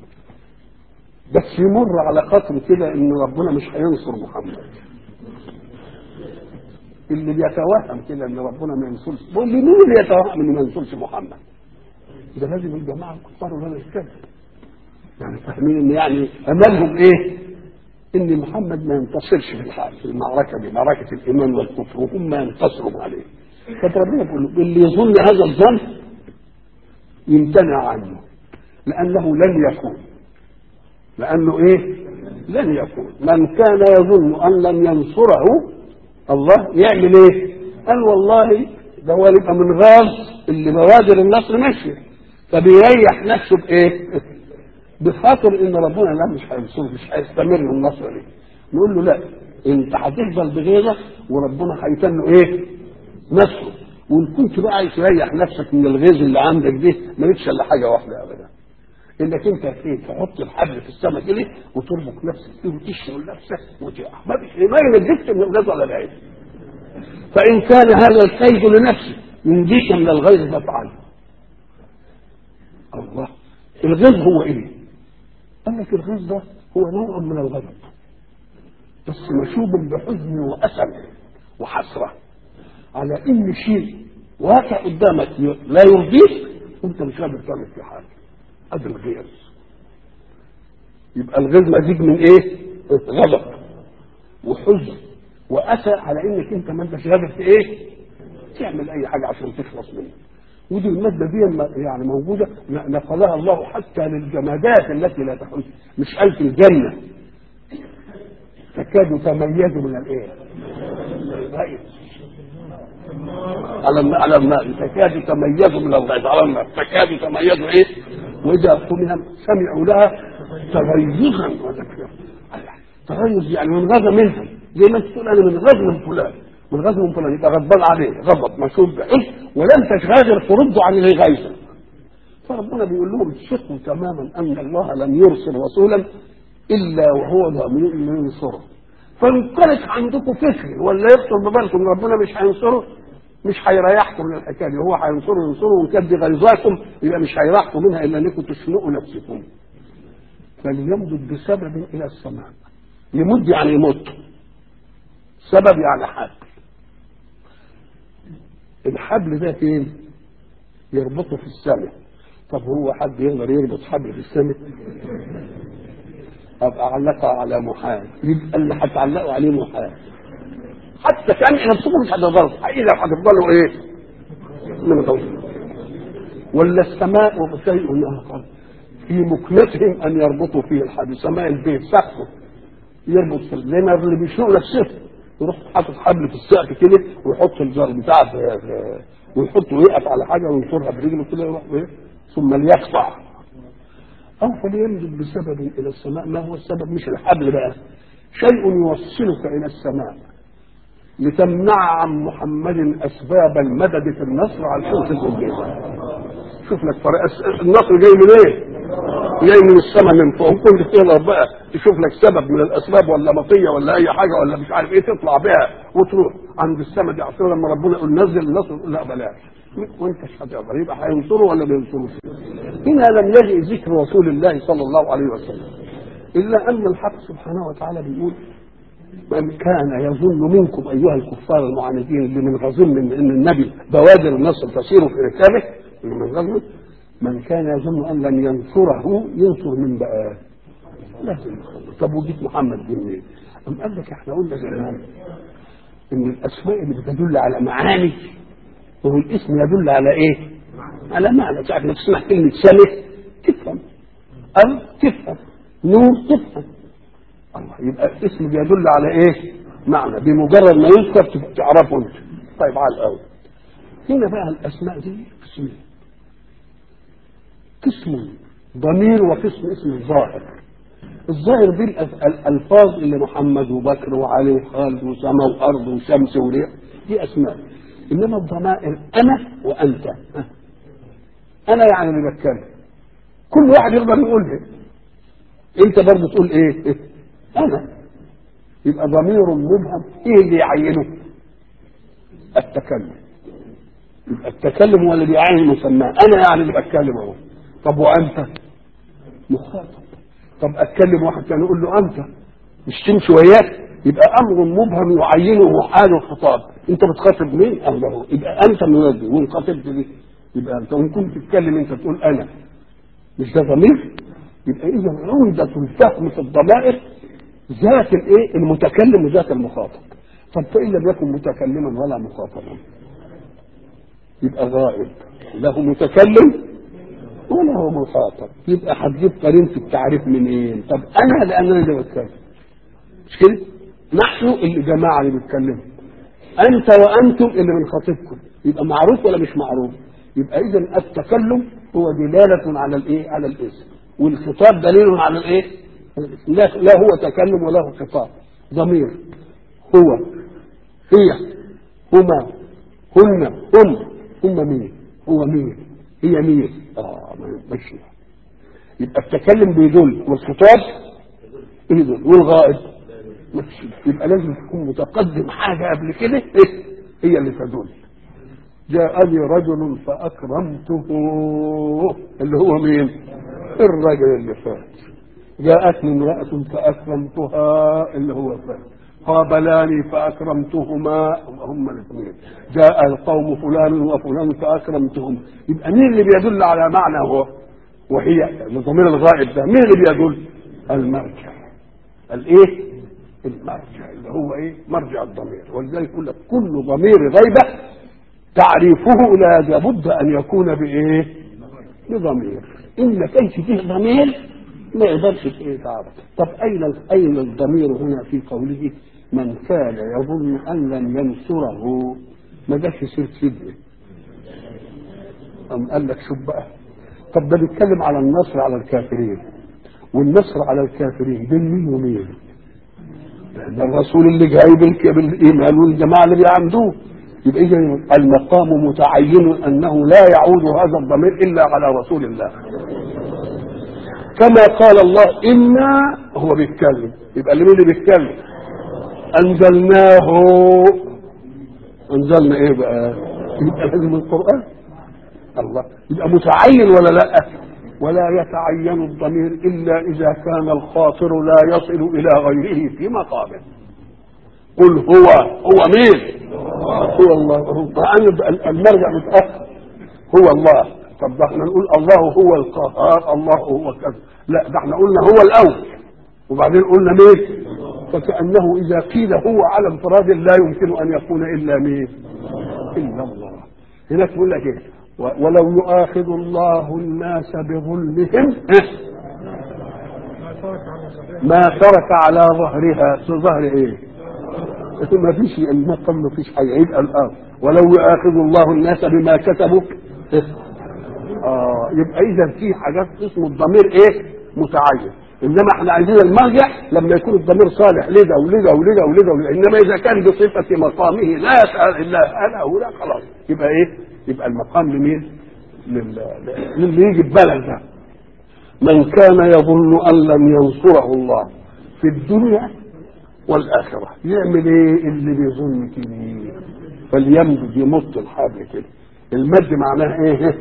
بس يمر على خاطره كده ان ربنا مش هينصر محمد اللي بيتوهم كده ان ربنا ما ينصرش بقول لي مين اللي يتوهم انه ما ينصرش محمد ده لازم الجماعه الكفار ولا يتكلم يعني فاهمين ان يعني املهم ايه ان محمد ما ينتصرش في الحال في المعركه دي معركه الايمان والكفر وهم ينتصروا عليه فربنا بيقول اللي يظن هذا الظن يمتنع عنه لانه لن يكون لانه ايه لن يكون من كان يظن ان لن ينصره الله يعمل ايه قال والله ده هو يبقى من غاز اللي بوادر النصر ماشيه فبيريح نفسه بايه بخاطر ان ربنا لا مش هينصره مش هيستمر النصر دي نقول له لا انت هتفضل بغيرك وربنا هيتم ايه نصره وان كنت بقى عايز تريح نفسك من الغيظ اللي عندك دي مالكش الا حاجه واحده ابدا انك انت ايه تحط الحبل في السماء كده وتربط نفسك فيه وتشغل نفسك وتقع ما ما ينجيك من الغيظ ولا العيب فان كان هذا الكيد لنفسه ينجيك من الغيظ فافعله الله الغيظ هو ايه؟ قال لك الغيظ ده هو نوع من الغضب بس مشوب بحزن واسى وحسره على ان شيء واقع قدامك لا يرضيك وانت مش قادر تعمل فيه حاجه ادي الغيظ يبقى الغيظ مزيج من ايه؟ غضب وحزن واسى على انك انت ما انتش قادر في ايه؟ تعمل اي حاجه عشان تخلص منه ودي المادة دي يعني موجودة نقلها الله حتى للجمادات التي لا تحس مش قال في الجنة تكاد تميز من الايه؟ على الم... على الماء تكاد تميز من الغيظ على النار تكاد تميز ايه؟ واذا قمنا سمعوا لها تغيظا وذكرا تغيظ يعني من غزة منها زي ما انت تقول انا من غزة من فلان من غزو من فلان يبقى غضبان عليه غضب مشوب بعلم ولم تغادر ترد عن اللي غيظه فربنا بيقول لهم ثقوا تماما ان الله لم يرسل رسولا الا وهو ضامن انه ينصره فان كانت عندكم فكر ولا يخطر ببالكم ربنا مش هينصره مش هيريحكم من الحكايه دي هو هينصره ينصره وان كانت دي غيظاكم يبقى مش هيريحكم منها الا انكم تشنقوا نفسكم فليمدد بسبب الى السماء يمد يعني يمد سبب يعني حبل الحبل ده فين يربطه في السماء طب هو حد يقدر يربط حبل في السماء ابقى اعلقه على محال يبقى اللي هتعلقوا عليه محال حتى كان نفسكم مش هتقدروا اذا هتفضلوا ايه من غير ولا السماء وشيء اخر في مكنتهم ان يربطوا فيه الحبل سماء البيت سقفه يربط في لان اللي بيشوف نفسه يروح حاطط حبل في السقف كده ويحط الجار بتاعه ويحطه ويقف على حاجه وينشرها برجله كده يروح ايه ثم ليقطع او فليمدد بسبب الى السماء ما هو السبب مش الحبل بقى شيء يوصلك الى السماء لتمنع عن محمد اسباب المدد في النصر على الحوت الاميه شوف لك طريقه النصر جاي من ايه؟ جاي من السماء من فوق كل تقدر بقى تشوف لك سبب من الاسباب ولا مطيه ولا اي حاجه ولا مش عارف ايه تطلع بها وتروح عند السماء دي عشان لما ربنا يقول نزل النصر لا بلاش وانت مش هتقدر يبقى هينصره ولا ما ينصروش هنا لم يجئ ذكر رسول الله صلى الله عليه وسلم الا ان الحق سبحانه وتعالى بيقول من كان يظن منكم ايها الكفار المعاندين اللي من غزل من ان النبي بوادر النصر تسير في ركابه اللي من غزل من كان يظن ان لن ينصره ينصر من بقى لازم طب وجيت محمد بن ايه؟ أم قال لك احنا قلنا زمان ان الاسماء اللي بتدل على معاني وهو الاسم يدل على ايه؟ على معنى ساعة ما تسمع كلمة سمه تفهم أو تفهم نور تفهم الله يبقى الاسم بيدل على ايه؟ معنى بمجرد ما يذكر تعرفه انت طيب على الاول هنا بقى الاسماء دي قسمين قسم ضمير وقسم اسم ظاهر الظاهر دي الأف- الالفاظ اللي محمد وبكر وعلي وخالد وسما وارض وشمس وريح دي اسماء انما الضمائر انا وانت ها. انا يعني اللي بتكلم كل واحد يقدر يقولها انت برضه تقول ايه انا يبقى ضمير مبهم ايه اللي يعينه التكلم يبقى التكلم هو اللي بيعين المسمى انا يعني اللي بتكلم اهو طب وانت مخاطب طب اتكلم واحد تاني يقول له انت مش تمشي وياك يبقى امر مبهم يعينه حال الخطاب انت بتخاطب مين اهله يبقى انت المنادي وان خاطبت دي يبقى انت وان كنت تتكلم انت تقول انا مش ده ضمير يبقى اذا عمده الفهم في الضمائر ذات الايه المتكلم وذات المخاطب طب فان لم يكن متكلما ولا مخاطبا يبقى غائب له متكلم ولا هو مخاطب يبقى هتجيب قرينة التعريف منين طب انا لان انا اللي بتكلم مش كده نحن اللي جماعه اللي بيتكلموا انت وانتم اللي بنخاطبكم يبقى معروف ولا مش معروف يبقى اذا التكلم هو دلاله على الايه على الاسم والخطاب دليل على الايه على الاسم. لا, لا هو تكلم ولا هو خطاب ضمير هو هي هما هن هم هم مين هو مين هي مين اه ما ماشي يبقى التكلم بيدل والخطاب يدل والغائب ماشي يبقى لازم تكون متقدم حاجه قبل كده ايه هي اللي تدل جاءني رجل فاكرمته اللي هو مين الرجل اللي فات جاءتني امرأة فأكرمتها اللي هو فات قابلاني فأكرمتهما هم الاثنين جاء القوم فلان وفلان فأكرمتهم يبقى مين اللي بيدل على معنى هو وهي الضمير الغائب ده مين اللي بيدل المرجع الايه المرجع اللي هو ايه مرجع الضمير ولذلك يقول لك كل ضمير غيبة تعريفه لا لابد ان يكون بايه بضمير ان كيف فيه ضمير ما يقدرش ايه تعرف طب اين اين الضمير هنا في قوله من كان يظن ان لن ينصره ما جاش سيره سيدنا أم قال لك شوف بقى طب ده بيتكلم على النصر على الكافرين والنصر على الكافرين بين مين ومين؟ لأن الرسول اللي جاي بالك- بالايمان والجماعه اللي بيعمدوه يبقى اذا المقام متعين انه لا يعود هذا الضمير الا على رسول الله كما قال الله إنا هو بيتكلم يبقى اللي مين اللي بيتكلم أنزلناه أنزلنا إيه بقى يبقى لازم القرآن الله يبقى متعين ولا لا ولا يتعين الضمير إلا إذا كان الخاطر لا يصل إلى غيره في مقامه قل هو هو مين هو الله هو المرجع متأخر هو الله طب ده احنا نقول الله هو القهار الله هو كذا لا ده احنا قلنا هو الاول وبعدين قلنا مين فكانه اذا قيل هو على انفراد لا يمكن ان يكون الا مين الا الله هناك يقول لك ايه و- ولو يؤاخذ الله الناس بظلمهم إيه؟ ما ترك على ظهرها في ظهر ايه ما فيش المقام ما فيش حاجه يبقى الارض ولو يؤاخذ الله الناس بما كسبوا إيه؟ اه يبقى اذا في حاجات اسمه الضمير ايه متعين انما احنا عايزين المرجع لما يكون الضمير صالح لده ولده ولده ولده ولده انما اذا كان بصفه مقامه لا يسال الا انا ولا خلاص يبقى ايه يبقى المقام لمين لل- للي يجي في بالك ده من كان يظن ان لم ينصره الله في الدنيا والاخره يعمل ايه اللي بيظن كده فليمدد يمط الحبل كده المد معناه ايه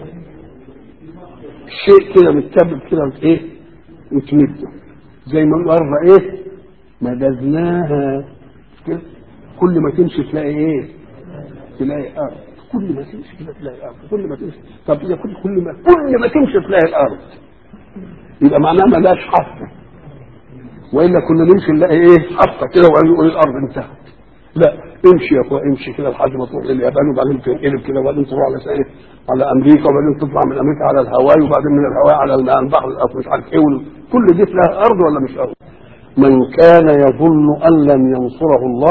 شيء كده متكبب كده ايه وتمده زي ما الارض ايه مددناها كده كل ما تمشي تلاقي ايه تلاقي ارض كل ما تمشي كده تلاقي ارض كل ما تمشي طب يا كل كل ما كل ما تمشي تلاقي الارض يبقى معناها ملاش حفه والا كنا نمشي نلاقي ايه حفه كده وبعدين يقول الارض انتهت لا امشي يا اخويا امشي كده لحد ما تروح لليابان وبعدين تنقلب كده وبعدين تروح على ايه على امريكا وبعدين تطلع من امريكا على الهواي وبعدين من الهواي على البحر الأطلس، مش عارف ايه وال- كل دي لها ارض ولا مش ارض من كان يظن ان لن ينصره الله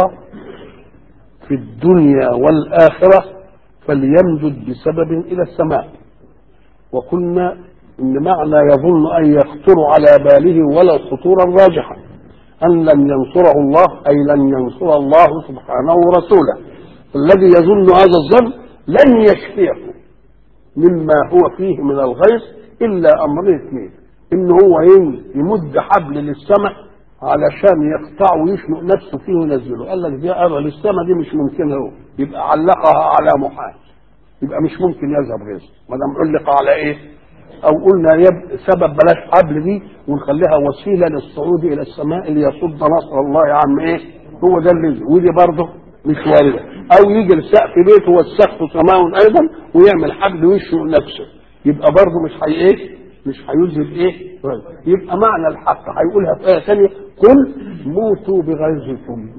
في الدنيا والاخره فليمدد بسبب الى السماء وقلنا ان معنى يظن ان يخطر على باله ولو خطورا راجحا ان لن ينصره الله اي لن ينصر الله سبحانه ورسوله الذي يظن هذا الظن لن يشفيه مما هو فيه من الغيظ الا امرين اثنين ان هو ين- يمد حبل للسماء علشان يقطعه ويشنق نفسه فيه وينزله قال لك دي أبا للسماء دي مش ممكنه هو يبقى علقها على محال يبقى مش ممكن يذهب غيظه ما دام علق على ايه؟ او قلنا يب سبب بلاش حبل دي ونخليها وسيله للصعود الى السماء ليصد نصر الله يا عم ايه؟ هو ده اللي ودي برضه مش وارده او يجي لسقف بيته والسقف سماء ايضا ويعمل حبل ويشنق نفسه يبقى برضه مش هي ايه؟ مش هيذهب ايه؟ يبقى معنى الحق هيقولها في ايه ثانيه قل موتوا بغيظكم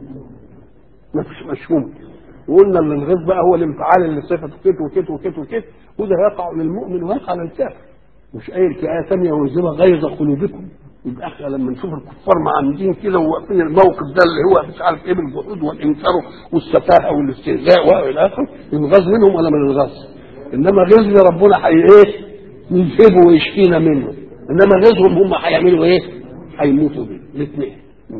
مش مش ممكن وقلنا ان الغيظ بقى هو الانفعال اللي صفته كت وكت وكت وكت وده يقع للمؤمن ويقع للكافر مش قايل في ايه ثانيه وينزل غيظ قلوبكم يبقى احنا لما نشوف الكفار معاندين كده وواقفين الموقف ده اللي هو مش عارف ايه بالجحود والانكار والسفاهه والاستهزاء والى اخره ينغاظ منهم ولا ما ينغاظ انما غيظ ربنا حي ايه يذهبه ويشفينا منه انما غيظهم هم هيعملوا ايه؟ هيموتوا بيه الاثنين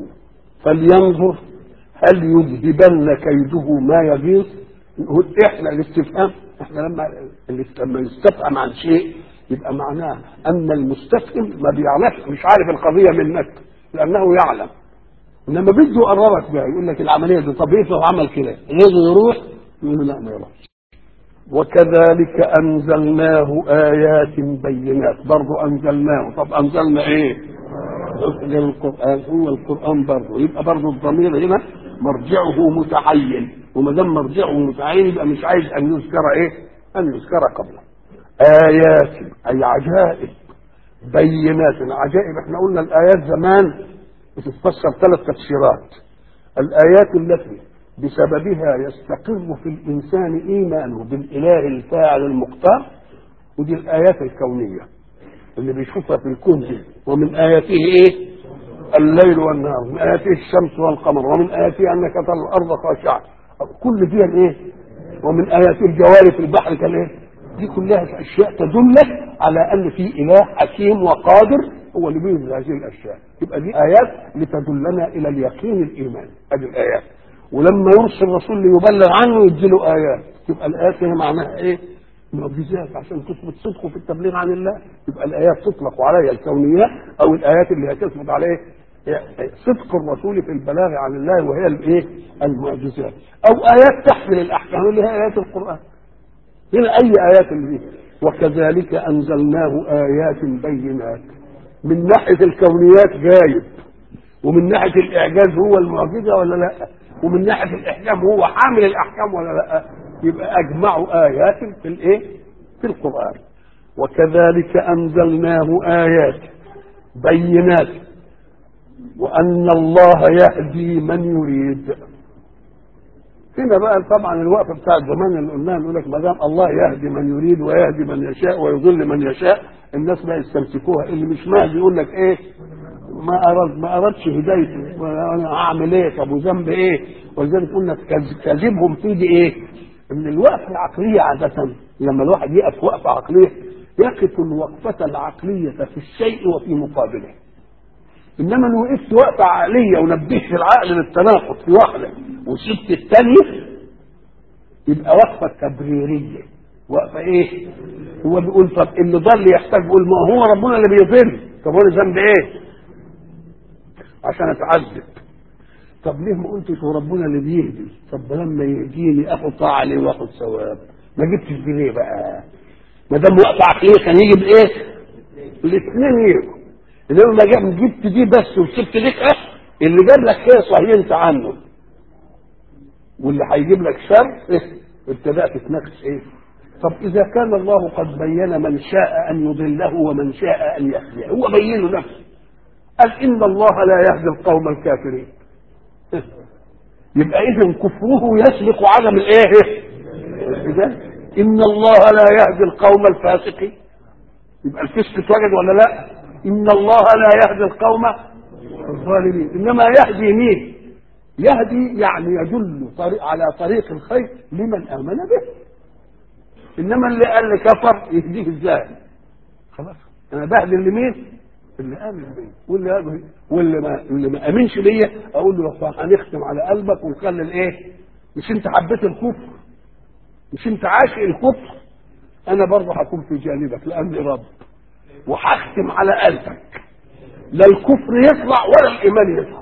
فلينظر هل يذهبن كيده ما يغيظ نقول احنا الاستفهام احنا لما لما يستفهم عن شيء يبقى معناه ان المستفهم ما بيعرفش مش عارف القضيه منك لانه يعلم انما بده يقررك بها يقول لك العمليه دي طب ايه لو عمل كده غيظه يروح يقول له لا ما يروحش وكذلك انزلناه ايات بينات برضه انزلناه طب انزلنا ايه غير القران هو القران برضه يبقى برضه الضمير هنا مرجعه متعين وما دام مرجعه متعين يبقى مش عايز ان يذكر ايه ان يذكر قبله ايات اي عجائب بينات عجائب احنا قلنا الايات زمان بتتفسر ثلاث تفسيرات الايات التي بسببها يستقر في الانسان ايمانه بالاله الفاعل المختار ودي الايات الكونيه اللي بيشوفها في الكون دي ومن اياته ايه الليل والنهار من اياته الشمس والقمر ومن اياته انك ترى الارض خاشعه كل دي الايه ومن اياته الجواري في البحر كالايه دي كلها اشياء تدلك على ان في اله حكيم وقادر هو اللي بينزل هذه الاشياء يبقى دي ايات لتدلنا الى اليقين الايماني ادي الايات ولما يرسل رسول ليبلغ عنه يديله ايات تبقى الايات هي معناها ايه؟ معجزات عشان تثبت صدقه في التبليغ عن الله يبقى الايات تطلق عليها الكونيات او الايات اللي هتثبت عليه صدق الرسول في البلاغ عن الله وهي الايه؟ المعجزات او ايات تحمل الاحكام اللي هي ايات القران هنا اي ايات اللي دي وكذلك انزلناه ايات بينات من ناحيه الكونيات جايب ومن ناحيه الاعجاز هو المعجزه ولا لا ومن ناحيه الاحكام هو حامل الاحكام ولا لا يبقى اجمعوا ايات في الايه في القران وكذلك انزلناه ايات بينات وان الله يهدي من يريد هنا بقى طبعا الوقفه بتاع زمان اللي قلناها نقول لك ما دام الله يهدي من يريد ويهدي من يشاء ويضل من يشاء الناس بقى يستمسكوها اللي مش مهدي يقول لك ايه ما اراد ما ارادش هدايته انا اعمل ايه طب وذنب ايه ولذلك قلنا كذبهم في دي ايه ان الوقفه العقليه عاده لما الواحد يقف وقفه عقليه يقف الوقفه العقليه في الشيء وفي مقابله انما لو وقفت وقفه عقليه ونبهت العقل للتناقض في واحده وسبت الثانيه يبقى وقفه تبريريه وقفه ايه هو بيقول طب اللي ضل يحتاج يقول ما هو ربنا اللي بيضل طب هو ذنب ايه عشان اتعذب طب ليه ما قلتش هو ربنا اللي بيهدي طب لما يهديني اخد طاعه عليه واخد ثواب ما جبتش دي ليه بقى ما دام وقت عقليه كان يجي بايه الاثنين يجوا انما ما جاب جبت دي بس وسبت لك اه اللي جاب لك خير صحيح انت عنه واللي هيجيب لك شر إيه؟ ابتدات تتناقش ايه طب اذا كان الله قد بين من شاء ان يضله ومن شاء ان يهديه هو بين نفسه قال ان الله لا يهدي القوم الكافرين إيه؟ يبقى اذا كفره يسبق عدم الايه الهدايه ان الله لا يهدي القوم الفاسقين يبقى الفسق اتوجد ولا لا ان الله لا يهدي القوم الظالمين انما يهدي مين يهدي يعني يدل طريق على طريق الخير لمن امن به انما اللي قال لي كفر يهديه ازاي خلاص انا بهدي لمين اللي امن بيه واللي واللي ما اللي ما امنش بيا اقول له يا هنختم على قلبك ونخلي الايه مش انت حبيت الكفر مش انت عاشق الكفر انا برضه هكون في جانبك لاني رب وهختم على قلبك لا الكفر يطلع ولا الايمان يطلع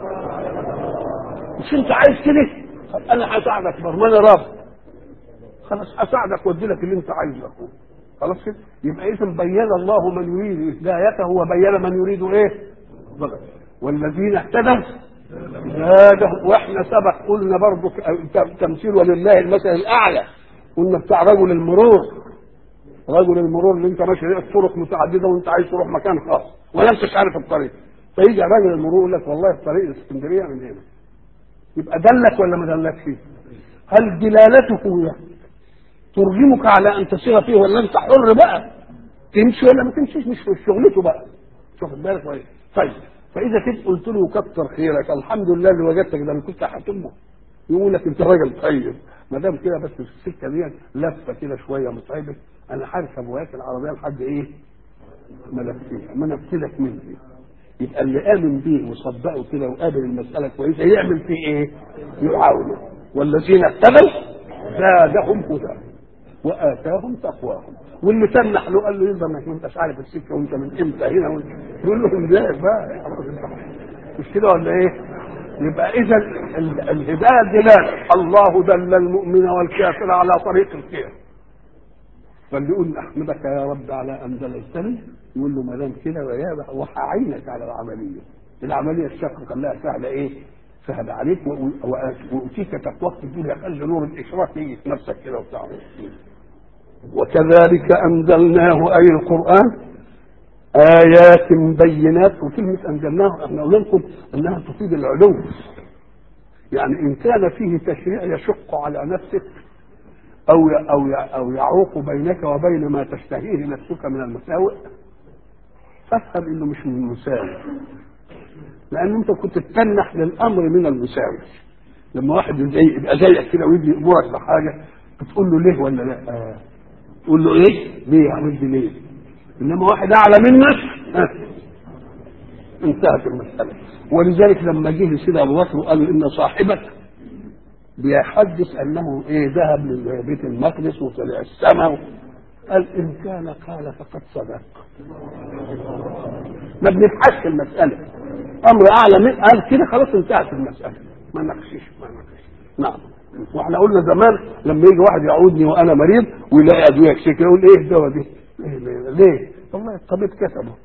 مش انت عايز كده طب انا هساعدك برضه ما انا رب خلاص اساعدك وادي لك اللي انت عايزه خلاص كده يبقى اذا بين الله من يريد هدايته وبين من يريد ايه ضلال والذين اهتدوا زادهم واحنا سبق قلنا برضه تمثيل ولله المثل الاعلى قلنا بتاع رجل المرور رجل المرور اللي انت ماشي لقيت طرق متعدده وانت عايز تروح مكان خاص ولا انتش عارف الطريق فيجي رجل المرور يقول لك والله الطريق الاسكندريه من هنا يبقى دلك ولا ما دلكش هل دلالته ترغمك على ان تسير فيه ولا انت حر بقى تمشي ولا ما تمشيش مش في شغلته بقى شوف بالك كويس طيب فاذا كنت قلت له كتر خيرك الحمد لله اللي وجدتك ده انا كنت هتمه يقول لك انت راجل طيب ما دام كده بس في السكه دي لفه كده شويه متعبه انا هركب وياك العربيه لحد ايه؟ ما لفيها ما نفسلك مني يبقى اللي امن بيه وصدقه كده وقابل المساله كويسه يعمل فيه ايه؟ يعاونه والذين اهتدوا زادهم هدى واتاهم تقواهم واللي تنح له قال له يقدر انك ما انتش عارف السكه وانت من امتى هنا وانت يقول له ازاي بقى مش كده ولا ايه؟ يبقى اذا الهدايه دلاله الله دل المؤمن والكافر على طريق الخير فاللي يقول احمدك يا رب على ان دللتني يقول له ما دام كده ويا وهعينك على العمليه العمليه الشاقه خلاها سهله ايه؟ سهل عليك واوتيك تقواك في الدنيا خلي نور الاشراك يجي في نفسك كده وبتاع وكذلك انزلناه اي القران ايات بينات وكلمه انزلناه احنا قلنا لكم انها تفيد العلو يعني ان كان فيه تشريع يشق على نفسك او او او يعوق بينك وبين ما تشتهيه نفسك من المساوئ فافهم انه مش من المساوئ لان انت كنت تتنح للامر من المساوي لما واحد زي يبقى زيك كده ويجي يامرك بحاجه بتقول له ليه ولا لا آه. تقول له ايه ليه عملت ليه انما واحد اعلى منك آه. انتهت المساله ولذلك لما جه سيدنا ابو بكر وقال ان صاحبك بيحدث انه ايه ذهب لبيت المقدس وطلع السماء قال ان كان قال فقد صدق ما بنبحثش المساله امر اعلى من قال كده خلاص انتهت المساله ما نقشش ما نقشش نعم واحنا قلنا زمان لما يجي واحد يعودني وانا مريض ويلاقي ادويه كتير يقول ايه الدواء دي؟ ليه ليه؟ ليه؟ والله الطبيب كتبه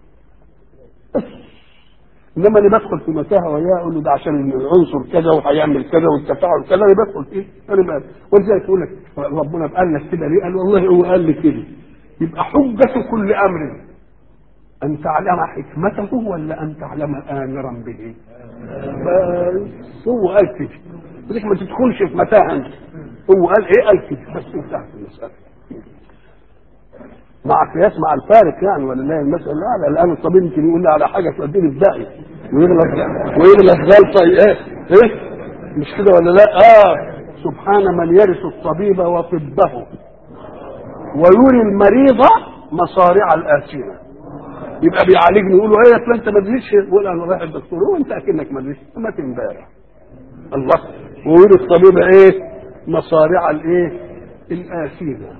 انما اللي بدخل في متاهه وياه اقول له ده عشان العنصر كذا وهيعمل كذا والتفاعل كذا انا بدخل فيه انا مالي ولذلك يقول لك ربنا قال لك كده ليه؟ قال والله هو قال لي كده يبقى حجة كل امر أن تعلم حكمته ولا أن تعلم آمرا به بس هو قال كده ليش ما تدخلش في متاهة أنت هو قال إيه قال كده بس انتهت المسألة مع قياس مع الفارق يعني ولله المسألة الأعلى الآن الطبيب يمكن يقول لي على حاجة توديني في داهية ويغلط ويغلط غلطة إيه إيه مش كده ولا لا آه سبحان من يرث الطبيب وطبه ويري المريض مصارع الآسنة يبقى بيعالجني يقول له ايه انت ما تدريش يقول انا رايح الدكتور هو انت اكنك ما تدريش ما امبارح الله ويقول الطبيب ايه مصارع الايه الآسينة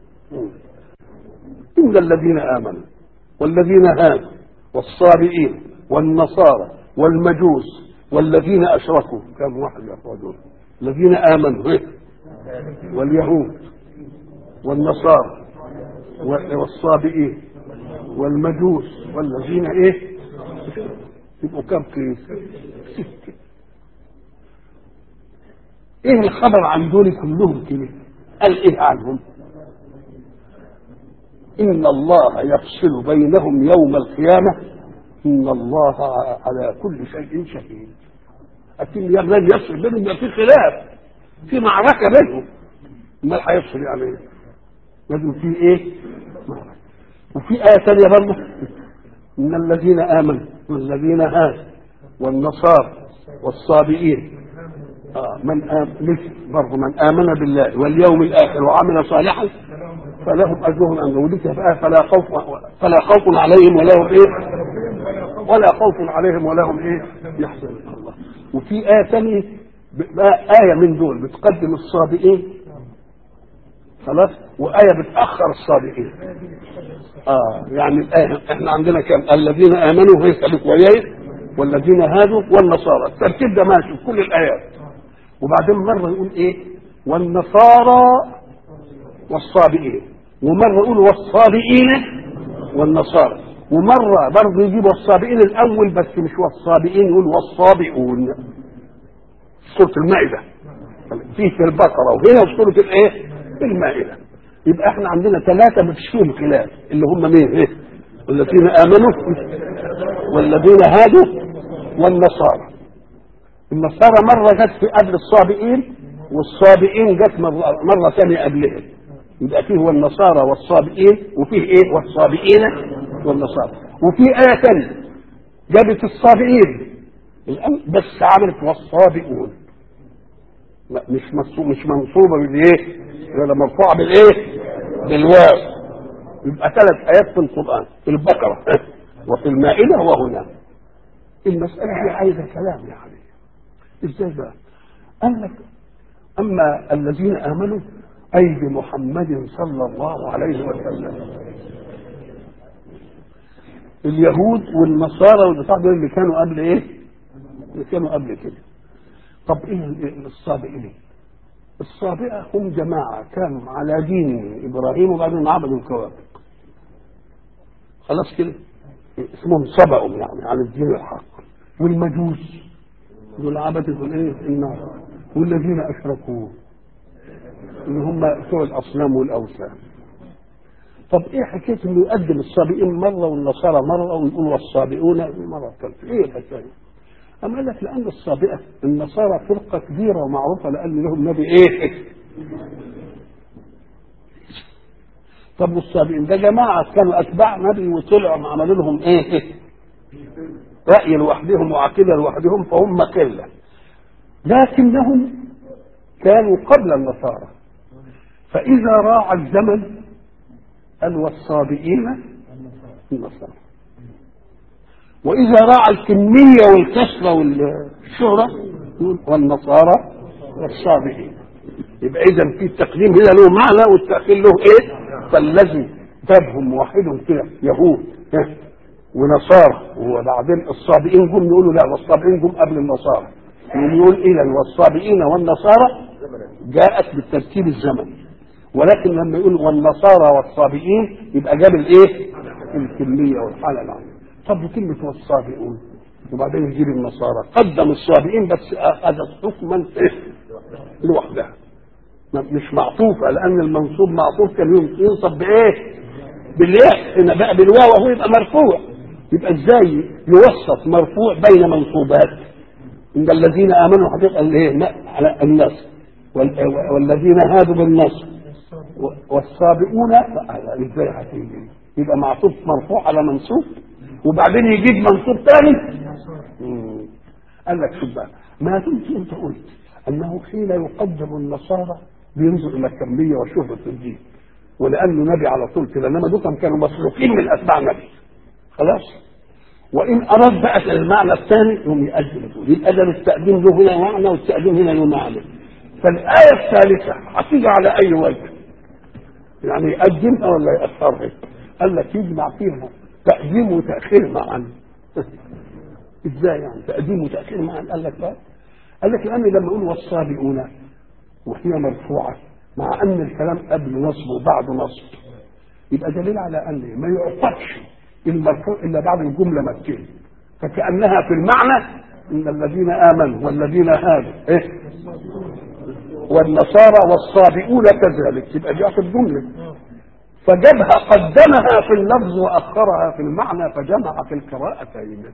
إن الذين آمنوا والذين هادوا والصابئين والنصارى والمجوس والذين أشركوا كم واحد يا دول الذين آمنوا إيه؟ واليهود والنصارى والصابئين والمجوس والذين ايه يبقوا كم قيس ستة ايه الخبر عن دول كلهم كده قال ايه عنهم ان الله يفصل بينهم يوم القيامه ان الله على كل شيء شهيد لكن لن يفصل بينهم يبقى في خلاف في معركه بينهم امال هيفصل يعني ايه لازم في ايه معركه وفي آية ثانية برضه إن الذين آمنوا والذين هادوا والنصارى والصابئين آه من آمن مثل برضه من آمن بالله واليوم الآخر وعمل صالحا فلهم أجرهم عند ولك فلا خوف فلا خوف عليهم ولا هم إيه ولا خوف عليهم ولا هم إيه يحزنون الله وفي آية ثانية آية من دول بتقدم الصابئين خلاص وآية بتأخر الصابئين اه يعني الآية احنا عندنا كم الذين آمنوا هي خليك وياي والذين هادوا والنصارى الترتيب ده ماشي في كل الآيات وبعدين مرة يقول ايه والنصارى والصابئين ومرة يقول والصابئين والنصارى ومرة برضه يجيب والصابئين الأول بس مش والصابئين يقول والصابئون سورة المائدة فيه في البقرة وهنا في سورة الايه؟ المائدة يبقى احنا عندنا ثلاثة ما فيش فيهم خلاف اللي هم مين؟ ايه؟ والذين آمنوا والذين هادوا والنصارى النصارى مرة جت في قبل الصابئين والصابئين جت مرة, مرة ثانية قبلهم يبقى فيه والنصارى والصابئين وفيه ايه والصابئين والنصارى وفي آية ثانية جابت الصابئين بس عملت والصابئون مش مش منصوبة بالايه؟ ولا مرفوعة بالايه؟ بالواو يبقى ثلاث آيات في القرآن في البقرة وفي المائدة وهنا المسألة دي عايزة كلام يعني ازاي بقى؟ قال لك أما الذين آمنوا أي بمحمد صلى الله عليه وسلم اليهود والنصارى والبتاع دول اللي كانوا قبل ايه؟ اللي كانوا قبل كده طب ايه الصابئين؟ الصابئة هم جماعة كانوا على دين إبراهيم وبعدين عبدوا الكواكب خلاص كده اسمهم صبأوا يعني عن الدين الحق والمجوس دول عبدوا الايه النار والذين اشركوا اللي هم بتوع الاصنام والاوثان طب ايه حكايه انه يقدم الصابئين مره والنصارى مره ويقول والصابئون مره ثالثه ايه الحكايه؟ أما قال لك لأن الصابئة النصارى فرقة كبيرة ومعروفة لأن لهم نبي إيه؟ طب والصابئين ده جماعة كانوا أتباع نبي وطلعوا عملوا لهم إيه؟ رأي لوحدهم وعقيدة لوحدهم فهم قلة لكنهم كانوا قبل النصارى فإذا راع الزمن قال والصابئين النصارى وإذا راعى الكمية والكثرة والشهرة والنصارى والصابئين يبقى إذا في التقديم هنا له معنى والتأخير له إيه؟ فالذي جابهم واحدهم كده يهود ونصارى وبعدين الصابئين جم يقولوا لا والصابئين جم قبل النصارى يقول إذا والصابئين والنصارى جاءت بالترتيب الزمني ولكن لما يقول والنصارى والصابئين يبقى جاب الايه؟ الكميه والحاله العامه طب وكلمة والصابئون وبعدين يجيب النصارى قدم الصابئين بس أخذت حكما إيه؟ لوحدها مش معطوفة لأن المنصوب معطوف كان ينصب بإيه؟ بالياء هنا بقى بالواو وهو يبقى مرفوع يبقى ازاي يوسط مرفوع بين منصوبات ان الذين امنوا حقيقه الايه على النصر والذين هادوا بالنصر والسابقون ازاي هتيجي يبقى معطوف مرفوع على منصوب وبعدين يجيب منصوب ثاني قال لك شوف بقى ما دمت انت قلت انه حين يقدم النصارى بينظر الى الكميه وشهره الدين ولانه نبي على طول كده انما دول كانوا مسلوقين من اتباع نبي خلاص وان اراد بقى المعنى الثاني يقوم يقدم تقول يبقى ده التقديم له هنا معنى والتقديم هنا له معنى فالايه الثالثه هتيجي على اي وجه يعني يقدمها ولا ياخرها قال لك يجمع فيها تقديم وتاخير معا ازاي يعني تقديم وتاخير معا قال لك بقى قال لك لان لما اقول والصابئون وهي مرفوعه مع ان الكلام قبل نصب وبعد نصب يبقى دليل على ان ما يعطفش المرفوع الا بعد الجمله مكيه فكانها في المعنى ان الذين امنوا والذين هادوا ايه والنصارى والصابئون كذلك يبقى جاء في الجمله فجابها قدمها في اللفظ واخرها في المعنى فجمع في القراءتين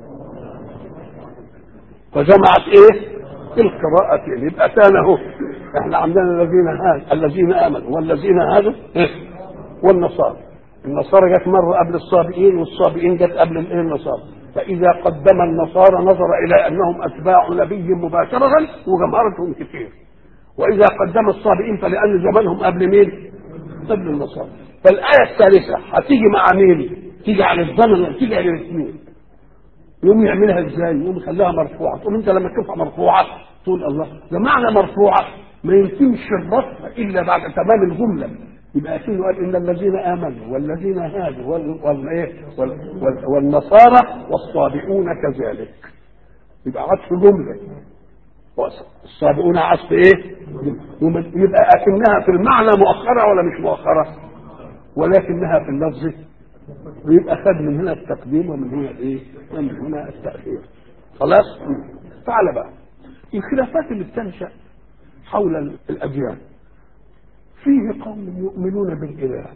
فجمعت ايه في القراءتين يبقى كان اهو احنا عندنا الذين هاد الذين امنوا والذين هادوا إيه؟ والنصارى النصارى جت مره قبل الصابئين والصابئين جت قبل الايه النصارى فاذا قدم النصارى نظر الى انهم اتباع نبي مباشره وجمهرتهم كثير واذا قدم الصابئين فلان زمانهم قبل مين؟ قبل النصارى فالايه الثالثه هتيجي مع مين؟ تيجي على الزمن تيجي على الاثنين يقوم يعملها ازاي؟ يقوم يخليها مرفوعه، تقوم انت لما تشوفها مرفوعه تقول الله ده معنى مرفوعه ما يمكنش الرفع الا بعد تمام الجمله يبقى كأنه قال ان الذين امنوا والذين هادوا وال... وال... إيه؟ وال... وال... والنصارى والصابئون كذلك يبقى عطف جمله الصابئون عطف ايه؟ يبقى اكنها في المعنى مؤخره ولا مش مؤخره؟ ولكنها في اللفظ ويبقى خد من هنا التقديم ومن هنا الايه؟ ومن هنا التاخير. خلاص؟ تعال بقى. الخلافات اللي بتنشا حول الاديان فيه قوم يؤمنون بالاله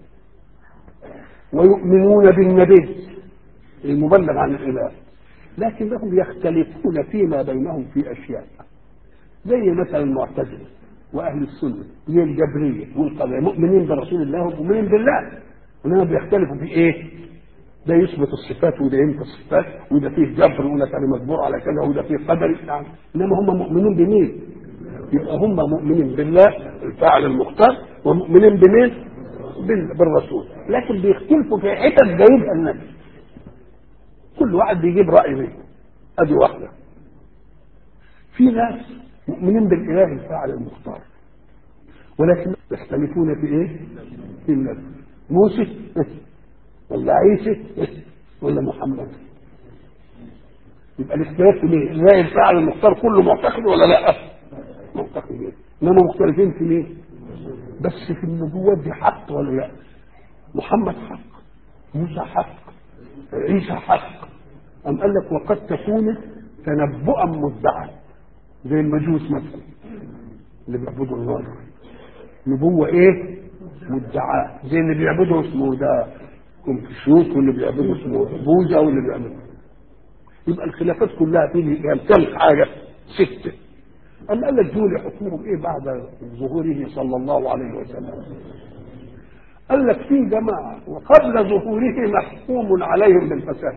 ويؤمنون بالنبي المبلغ عن الاله لكنهم يختلفون فيما بينهم في اشياء زي مثلا المعتزله واهل السنه زي الجبريه والقدريه مؤمنين برسول الله ومؤمنين بالله انما بيختلفوا في ايه؟ ده يثبت الصفات وده ينفي الصفات وده فيه جبر وده كان مجبور على كذا وده فيه قدر يعني انما هم مؤمنون بمين؟ يبقى هم مؤمنين بالله الفاعل المختار ومؤمنين بمين؟ بالرسول لكن بيختلفوا في حتت جايبها النبي كل واحد بيجيب رأي منه ادي واحدة في ناس مؤمنين بالاله الفاعل المختار ولكن يختلفون في ايه؟ في النبي موسى ولا عيسى ولا محمد يبقى الاختلاف في مين؟ ازاي الفاعل المختار كله معتقد ولا لا؟ معتقدين انما مختلفين في مين؟ بس في النبوات دي حق ولا لا؟ محمد حق موسى حق عيسى حق أم قال لك وقد تكون تنبؤا مدعا زي المجوس مثلا اللي بيعبدوا النار نبوة ايه؟ مدعاة زي اللي بيعبدوا اسمه ده كونفوشيوس واللي بيعبدوا اسمه بوذا واللي بيعبدوا يبقى الخلافات كلها تيجي كم حاجة ستة أم قال لك دول حكمهم ايه بعد ظهوره صلى الله عليه وسلم قال لك في جماعة وقبل ظهوره محكوم عليهم بالفساد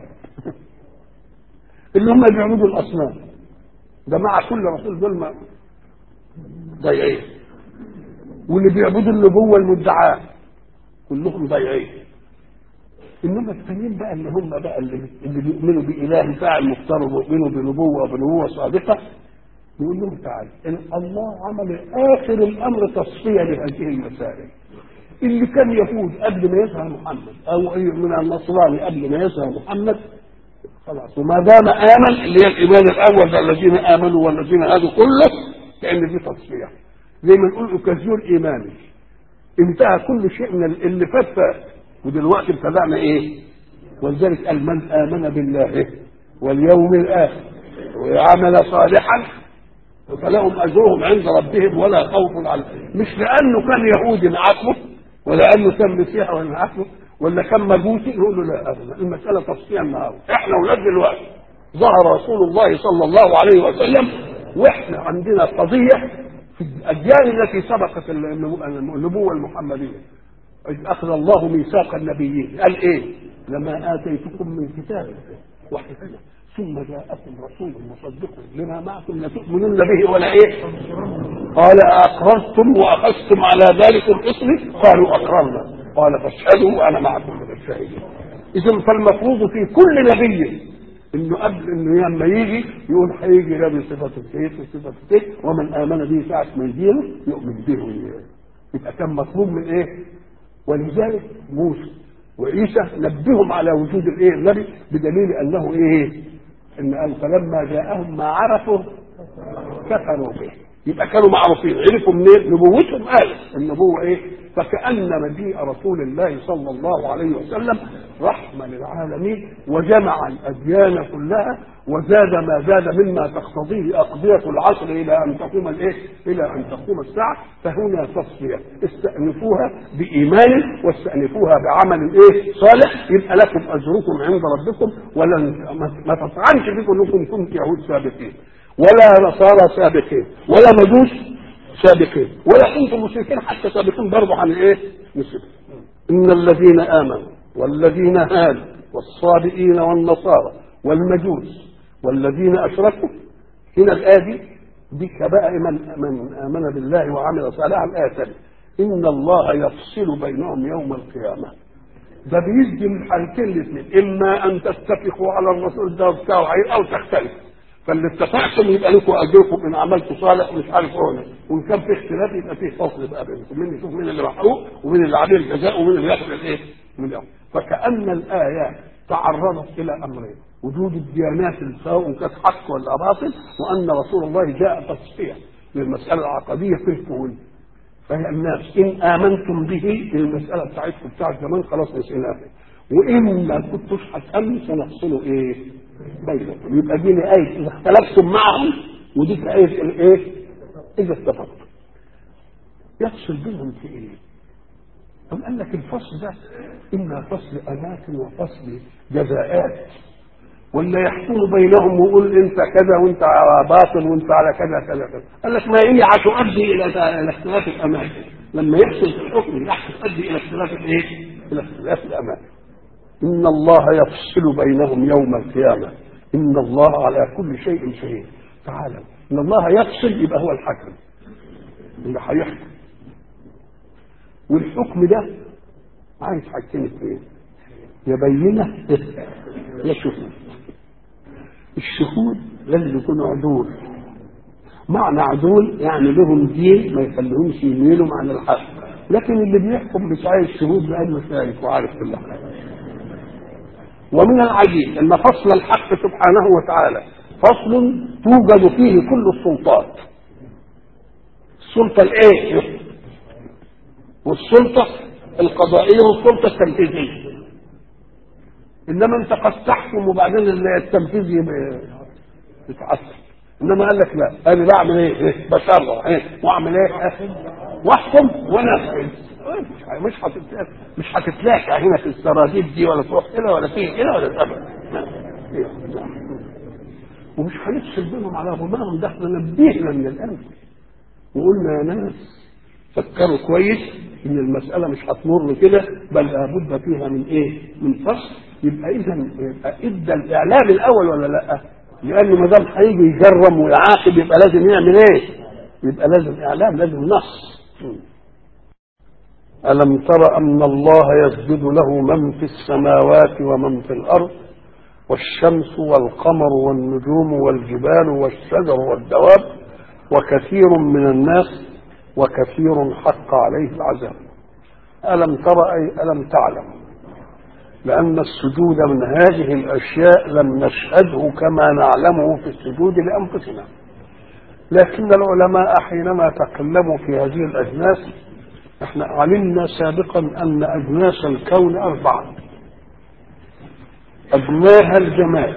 اللي هم بيعبدوا الأصنام جماعة كل رسول دول ما ضيعين واللي بيعبدوا النبوة المدعاة كلهم ضيعين انما الثانيين بقى اللي هم بقى اللي, اللي بيؤمنوا بإله فاعل مختار وبيؤمنوا بنبوة وبنبوة صادقة يقول لهم تعالى ان الله عمل اخر الامر تصفيه لهذه المسائل اللي كان يهود قبل ما يظهر محمد او أي من النصراني قبل ما يظهر محمد خلاص وما دام امن اللي هي الايمان الاول ده الذين امنوا والذين هادوا كله كان دي تصفيه زي ما نقول اوكازيون ايماني انتهى كل شيء من اللي فات فات ودلوقتي ابتدأنا ايه ولذلك قال من امن بالله واليوم الاخر وعمل صالحا فلهم اجرهم عند ربهم ولا خوف عليهم مش لانه كان يهودي نعاقبه ولا انه كان مسيحي ولا نعاقبه ولا كان مجوسي نقول له لا ابدا المساله تفصيل النهارده احنا ولاد دلوقتي ظهر رسول الله صلى الله عليه وسلم واحنا عندنا قضيه في الاجيال التي سبقت النبوه المحمديه إذ اخذ الله ميثاق النبيين قال ايه لما اتيتكم من كتاب وحكمه ثم جاءكم رسول مصدق لما معكم لتؤمنن به ولا ايه قال اقررتم واخذتم على ذلك الاصل قالوا اقررنا قال فاشهدوا وانا معكم من الشاهدين اذا فالمفروض في كل نبي انه قبل انه لما يجي يقول هيجي ده بصفه السيف وصفه السيف ومن امن به ساعه ما يجيله يؤمن به يبقى كان مطلوب من ايه؟ ولذلك موسى وعيسى نبههم على وجود الايه النبي بدليل انه ايه ان قال فلما جاءهم ما عرفوا كفروا به يبقى كانوا معروفين عرفوا منين نبوتهم قالت النبوة ايه فكأن مجيء رسول الله صلى الله عليه وسلم رحمة للعالمين وجمع الأديان كلها وزاد ما زاد مما تقتضيه أقضية العصر إلى أن تقوم الإيه؟ إلى أن تقوم الساعة فهنا تصفية استأنفوها بإيمان واستأنفوها بعمل إيه؟ صالح يبقى لكم أجركم عند ربكم ولن ما تطعنش فيكم أنكم كنتم يهود سابقين ولا نصارى سابقين ولا مجوس سابقين ولا كنتم مشركين حتى سابقين برضه عن الايه؟ مشركين. ان الذين امنوا والذين هادوا والصابئين والنصارى والمجوس والذين اشركوا هنا الايه دي دي بقى من من امن بالله وعمل صالحا الايه الثانيه ان الله يفصل بينهم يوم القيامه ده بيدي من حالتين الاثنين اما ان تتفقوا على الرسول ده بتاعه او تختلفوا فاللي اتفقتم يبقى لكم اجركم ان عملتوا صالح ومش عارف هنا وان كان في اختلاف يبقى في فصل بقى بينكم مين يشوف مين اللي محروق ومين اللي عليه الجزاء ومين اللي ياخد الايه؟ من الأول. فكأن الآيات تعرضت إلى أمرين وجود الديانات سواء كانت حق ولا باطل وأن رسول الله جاء تصفية للمسألة العقدية في الكون فهي الناس إن آمنتم به المسألة بتاعتكم بتاعت زمان خلاص نسيناها وإن ما كنتوش هتأمنوا سنفصلوا إيه؟ بينكم يبقى دي آية إذا اختلفتم معهم ودي آية الإيه؟ إذا اتفقتم يفصل بينهم في إيه؟ أم قال لك الفصل ده إما فصل أماكن وفصل جزاءات ولا يحكم بينهم ويقول انت كذا وانت على باطل وانت على كذا كذا كذا قال لك ما هي هتؤدي الى الى اختلاف الاماكن لما يحصل في الحكم هتؤدي الى اختلاف الايه؟ الى اختلاف الاماكن ان الله يفصل بينهم يوم القيامه ان الله على كل شيء شهيد تعالى ان الله يفصل يبقى هو الحكم اللي هيحكم والحكم ده عايز حاجتين اثنين يا بينه يا شهود الشهود لازم يكونوا عدول معنى عدول يعني لهم دين ما يخليهمش يميلوا عن الحق لكن اللي بيحكم مش عايز شهود لانه شايف وعارف كل حاجه ومن العجيب ان فصل الحق سبحانه وتعالى فصل توجد فيه كل السلطات السلطه الايه والسلطه القضائيه والسلطه التنفيذيه انما انت قد تحكم وبعدين التنفيذ يتعثر انما قال لك لا انا بعمل ايه بشرع ايه واعمل ايه واحكم ونفذ مش هتتلاقى مش هتتلاقى هنا في السراديب دي ولا تروح كده ولا تيجي كده ولا تقبل ومش هنفصل بينهم على ضمانهم ده احنا نبهنا من الان وقلنا يا ناس فكروا كويس ان المساله مش هتمر كده بل لابد فيها من ايه؟ من فصل يبقى اذا يبقى ادى الاعلام الاول ولا لا؟ لانه ما دام هيجي يجرم ويعاقب يبقى لازم يعمل ايه؟ يبقى لازم اعلام لازم نص. الم تر ان الله يسجد له من في السماوات ومن في الارض والشمس والقمر والنجوم والجبال والشجر والدواب وكثير من الناس وكثير حق عليه العذاب ألم تر أي ألم تعلم لأن السجود من هذه الأشياء لم نشهده كما نعلمه في السجود لأنفسنا لكن العلماء حينما تكلموا في هذه الأجناس احنا علمنا سابقا أن أجناس الكون أربعة أدناها الجماد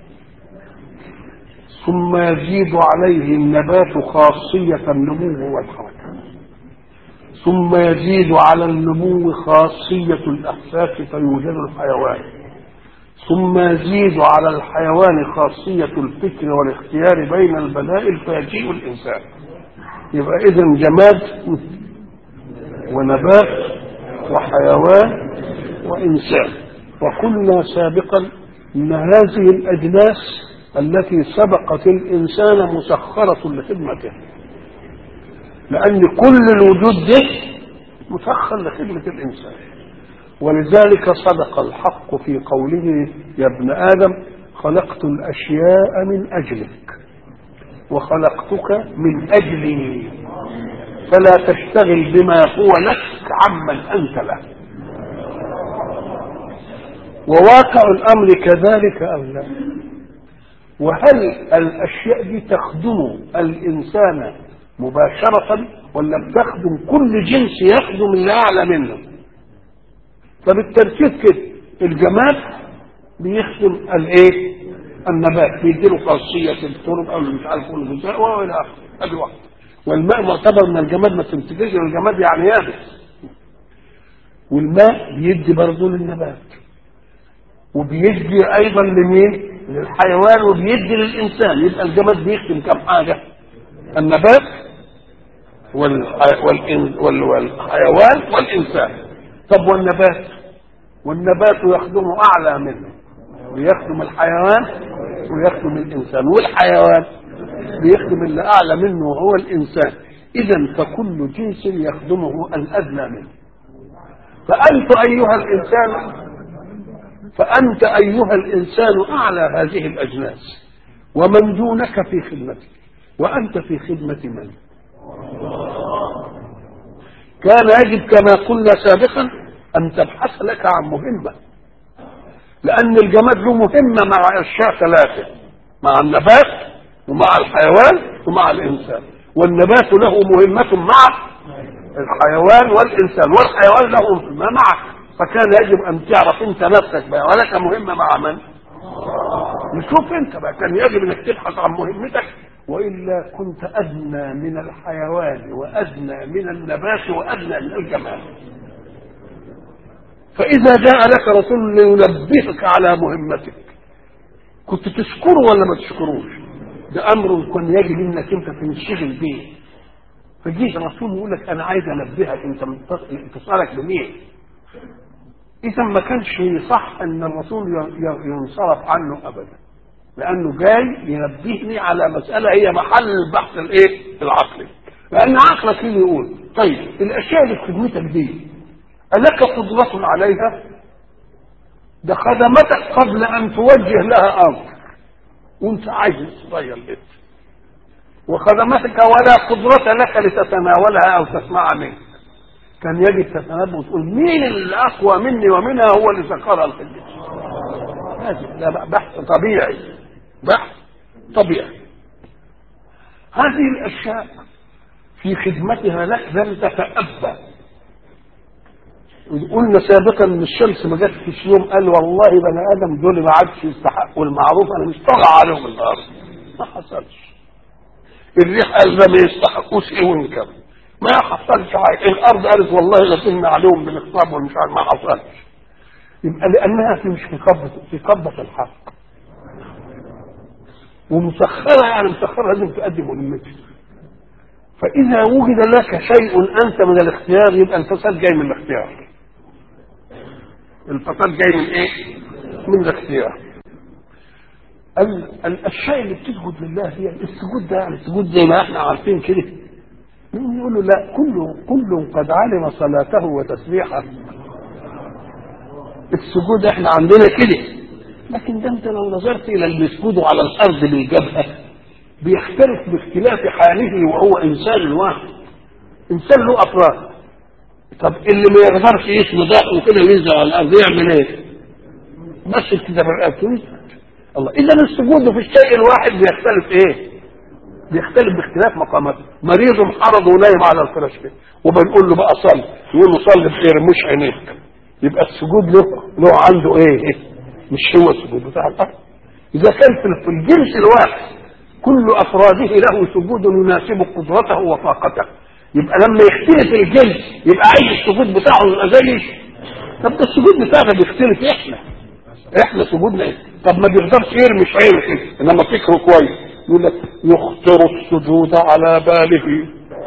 ثم يزيد عليه النبات خاصية النمو والحركة ثم يزيد على النمو خاصية الإحساس فيوجد الحيوان ثم يزيد على الحيوان خاصية الفكر والاختيار بين البدائل فيجيء الإنسان يبقى إذا جماد ونبات وحيوان وإنسان وقلنا سابقا أن هذه الأجناس التي سبقت الإنسان مسخرة لخدمته لأن كل الوجود ده مسخر لخدمة الإنسان ولذلك صدق الحق في قوله يا ابن آدم خلقت الأشياء من أجلك وخلقتك من أجلي فلا تشتغل بما هو لك عمن أنت له وواقع الأمر كذلك أو لا وهل الأشياء دي تخدم الإنسان مباشرة ولا بتخدم كل جنس يخدم اللي أعلى منه فبالترتيب كده الجماد بيخدم الايه النبات بيديله خاصية الترب أو مش عارف الغذاء وإلى آخره هذه واحدة والماء معتبر من الجماد ما تنتجش الجماد يعني يابس والماء بيدي برضه للنبات وبيدي ايضا لمين للحيوان وبيدي للانسان يبقى الجماد بيخدم كم حاجه النبات والح- والإن- وال- والحيوان والانسان طب والنبات والنبات يخدم اعلى منه بيخدم الحيوان ويخدم الانسان والحيوان بيخدم اللي اعلى منه وهو الانسان اذا فكل جنس يخدمه الادنى منه فانت ايها الانسان فأنت أيها الإنسان أعلى هذه الأجناس ومن دونك في خدمتك وأنت في خدمة من كان يجب كما قلنا سابقا أن تبحث لك عن مهمة لأن الجماد له مهمة مع أشياء ثلاثة مع النبات ومع الحيوان ومع الإنسان والنبات له مهمة مع الحيوان والإنسان والحيوان له مهمة معك فكان يجب ان تعرف انت نفسك بقى ولك مهمه مع من؟ نشوف انت بقى كان يجب انك تبحث عن مهمتك والا كنت ادنى من الحيوان وادنى من النبات وادنى من الجمال. فاذا جاء لك رسول لينبهك على مهمتك كنت تشكره ولا ما تشكروش؟ ده امر كان يجب انك انت تنشغل به. فجيت الرسول يقول لك انا عايز انبهك انت اتصالك بمين؟ اذا ما كانش صح ان الرسول ي- ي- ينصرف عنه ابدا لانه جاي ينبهني على مساله هي محل البحث الايه العقلي لان عقلك يجي يقول طيب الاشياء اللي في خدمتك دي الك قدره عليها ده خدمتك قبل ان توجه لها امر وانت عايز صغير لسه وخدمتك ولا قدرة لك لتتناولها أو تسمع منك كان يجب تتنبه وتقول مين اللي اقوى مني ومنها هو اللي سخرها الخدمه هذه ده بحث طبيعي بحث طبيعي هذه الاشياء في خدمتها لك لم تتأبى قلنا سابقا ان الشمس ما جاتش في يوم قال والله بني ادم دول ما عادش يستحقوا المعروف انا مش طالع عليهم النهارده ما حصلش الريح قال ده ما يستحقوش ايه ونكمل ما حصلش حاجه الارض قالت والله لكن عليهم بنخطب ومش عارف ما حصلش يبقى لانها في مش في قبضه في قبضه الحق ومسخره يعني مسخره لازم تقدم مهمتها فاذا وجد لك شيء انت من الاختيار يبقى الفساد جاي من الاختيار الفساد جاي من ايه من الاختيار ال- الاشياء اللي بتسجد لله هي السجود ده يعني السجود زي ما احنا عارفين كده مين يقول له لا كل كل قد علم صلاته وتسبيحه السجود احنا عندنا كده لكن ده انت لو نظرت الى اللي بيسجدوا على الارض بالجبهه بيختلف باختلاف حاله وهو انسان واحد انسان له افراد طب اللي ما يقدرش يسجد ده وكده ينزل على الارض يعمل ايه؟ بس كده برقبته يسجد الله اذا السجود في الشيء الواحد بيختلف ايه؟ بيختلف باختلاف مقاماته مريض محرض ونايم على الفراش كده وبنقول له بقى صلي يقول له صلي بخير مش عينيك يبقى السجود له له عنده ايه مش هو السجود بتاع الارض اذا كان في- في الجنس الواحد كل افراده له سجود يناسب قدرته وطاقته يبقى لما يختلف الجنس يبقى عايز السجود بتاعه يبقى زي طب ده السجود بتاعنا بيختلف احنا احنا سجودنا ايه طب ما بيقدرش يرمي عينه كده انما فكره كويس يقول لك يخطر السجود على باله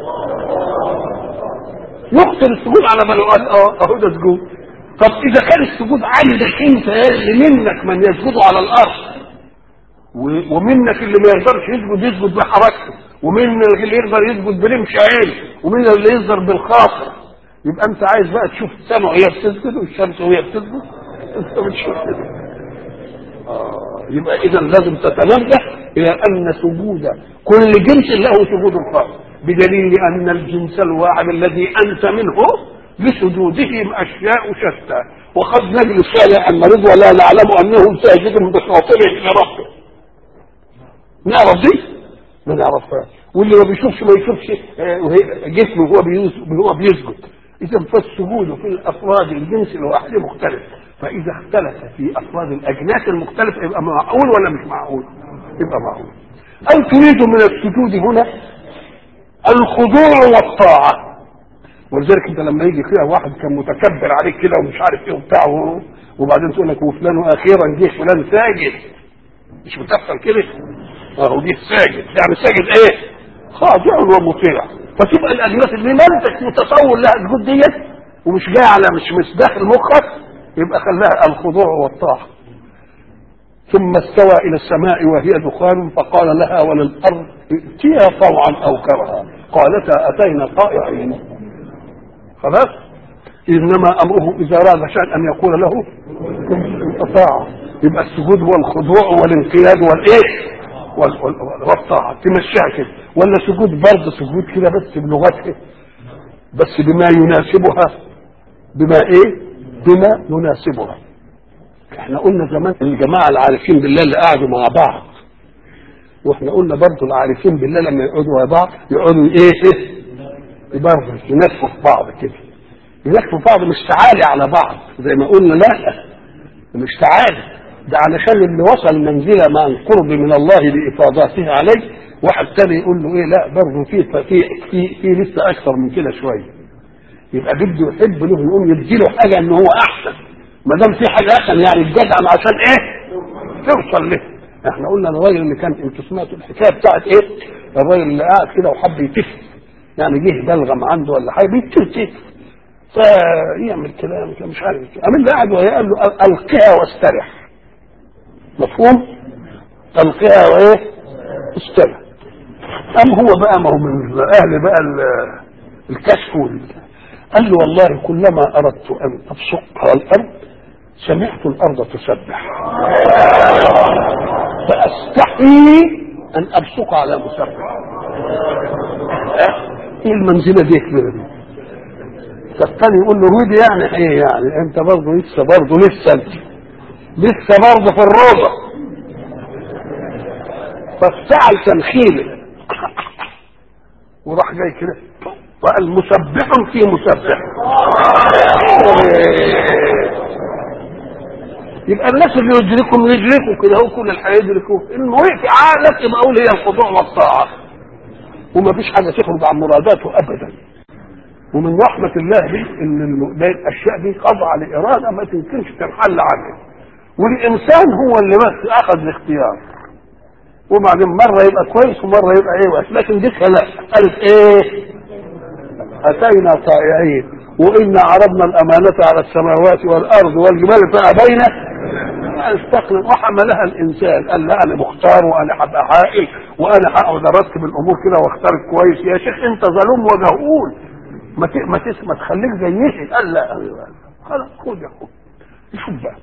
يخطر السجود على باله قال اه اهو ده سجود طب اذا كان السجود عندك انت اللي منك من يسجد على الارض و- ومنك اللي ما يقدرش يسجد يسجد بحركته ومن اللي يقدر يسجد برمش عينه ومن اللي يقدر بالخاطر يبقى انت عايز بقى تشوف السماء وهي بتسجد والشمس وهي بتسجد انت بتشوف كده آه، يبقى اذا لازم تتنبه الى ان سجود كل جنس له سجود خاص بدليل ان الجنس الواحد الذي انت منه لسجودهم اشياء شتى وقد نجد صالح المريض ولا نعلم انه ساجد بخاطره الى ربه نعرف دي ما نعرفهاش واللي ما بيشوفش ما يشوفش آه، وهي- جسمه وهو بيس- وهو بيسجد اذا فالسجود في الافراد الجنس الواحد مختلف فاذا اختلف في افراد الاجناس المختلفه يبقى معقول ولا مش معقول؟ يبقى معقول او تريد من السجود هنا الخضوع والطاعه ولذلك انت لما يجي كده واحد كان متكبر عليك كده ومش عارف ايه وبتاع و- وبعدين تقول لك وفلان اخيرا جه فلان ساجد مش بتحصل كده اهو دي ساجد يعني ساجد ايه خاضع ومطيع فتبقى الاجناس اللي ما انت متصور لها الجود ديت ومش جايه على مش مش داخل مخك يبقى خلاها الخضوع والطاعه ثم استوى الى السماء وهي دخان فقال لها وللارض ائتيا طوعا او كرها قالتا اتينا طائعين خلاص انما امره اذا اراد شيئا ان يقول له اطاع يبقى السجود هو الخضوع والانقياد والايه وال- وال- والطاعه تمشيها كده ولا سجود برضه سجود كده بس بلغتها بس بما يناسبها بما ايه بما يناسبها احنا قلنا زمان الجماعه العارفين بالله اللي قعدوا مع بعض واحنا قلنا برضه العارفين بالله لما يقعدوا مع بعض يقعدوا ايه ايه برضه ينفوا في بعض كده ينفوا في بعض مش تعالي على بعض زي ما قلنا لا مش تعالي ده علشان اللي وصل منزله مع القرب من الله بافاضاته عليه واحد تاني يقول له ايه لا برضه في في في, في لسه اكثر من كده شويه يبقى بده يحب له يقوم يديله حاجه ان هو احسن ما دام في حاجه احسن يعني الجدع عشان ايه؟ توصل له احنا قلنا الراجل اللي كان انتوا سمعتوا الحكايه بتاعت ايه؟ الراجل اللي قاعد كده وحب يتف يعني جه بلغم عنده ولا حاجه بيتف فيعمل كلام كده مش عارف قام اللي قاعد وهي قال له القها واسترح مفهوم؟ القها وايه؟ استرح قام هو بقى ما هو من اهل بقى ال- الكشف وال- قال له والله كلما اردت ان ابصقها الارض سمعت الارض تسبح فاستحي ان ابصق على مسبح ايه المنزله دي كبيره دي فالثاني يقول له ودي يعني ايه يعني انت برضه لسه برضه لسه انت لسه برضه في الروضه فافتعل تنخيله وراح جاي كده وقال مسبح في مسبح يبقى الناس اللي يدركوا يدركوا كده هو كل الحياه يدركوه انه وقف عقلك يبقى اقول هي الخضوع والطاعه وما فيش حاجه تخرج عن مراداته ابدا ومن رحمه الله دي ان الم- ده الاشياء دي خاضعه لاراده ما تمكنش تنحل عنها والانسان هو اللي بس اخذ الاختيار وبعدين مره يبقى كويس ومره يبقى ايه وحش لكن دي لا قالت ايه اتينا طائعين وانا عرضنا الامانه على السماوات والارض والجبال فابين أن استقلم وحملها الانسان قال لا انا مختار وانا هبقى عاقل وانا هقعد ارتب الامور كده واختار كويس يا شيخ انت ظلوم وجهول ما ت- ما تس- ما تخليك زيي قال لا خلاص خد يا اخويا شوف بقى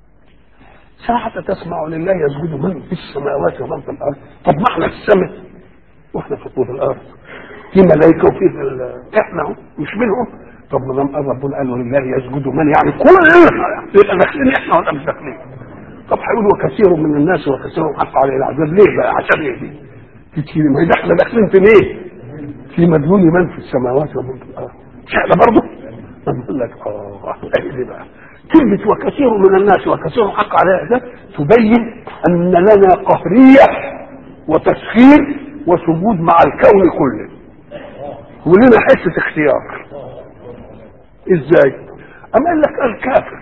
ساعة تسمع لله يسجد من في السماوات ومن في الأرض طب ما احنا في السماء واحنا في في الأرض في ملائكة وفي في ال- احنا اهو مش منهم طب ما دام قال ربنا قال لله يسجد من يعني كل يبقى داخلين احنا ولا مش داخلين طب هيقولوا وكثير من الناس وكثير حق عليه العذاب ليه بقى عشان ايه دي؟ كتير ما هي ده احنا داخلين في ليه؟ في مديون من في السماوات ومن في الارض مش احنا برضه؟ نقول لك اه ايه دي بقى؟ كلمة وكثير من الناس وكثير حق عليها ده تبين أن لنا قهرية وتسخير وسجود مع الكون كله ولنا حسة اختيار ازاي؟ أم قال لك الكافر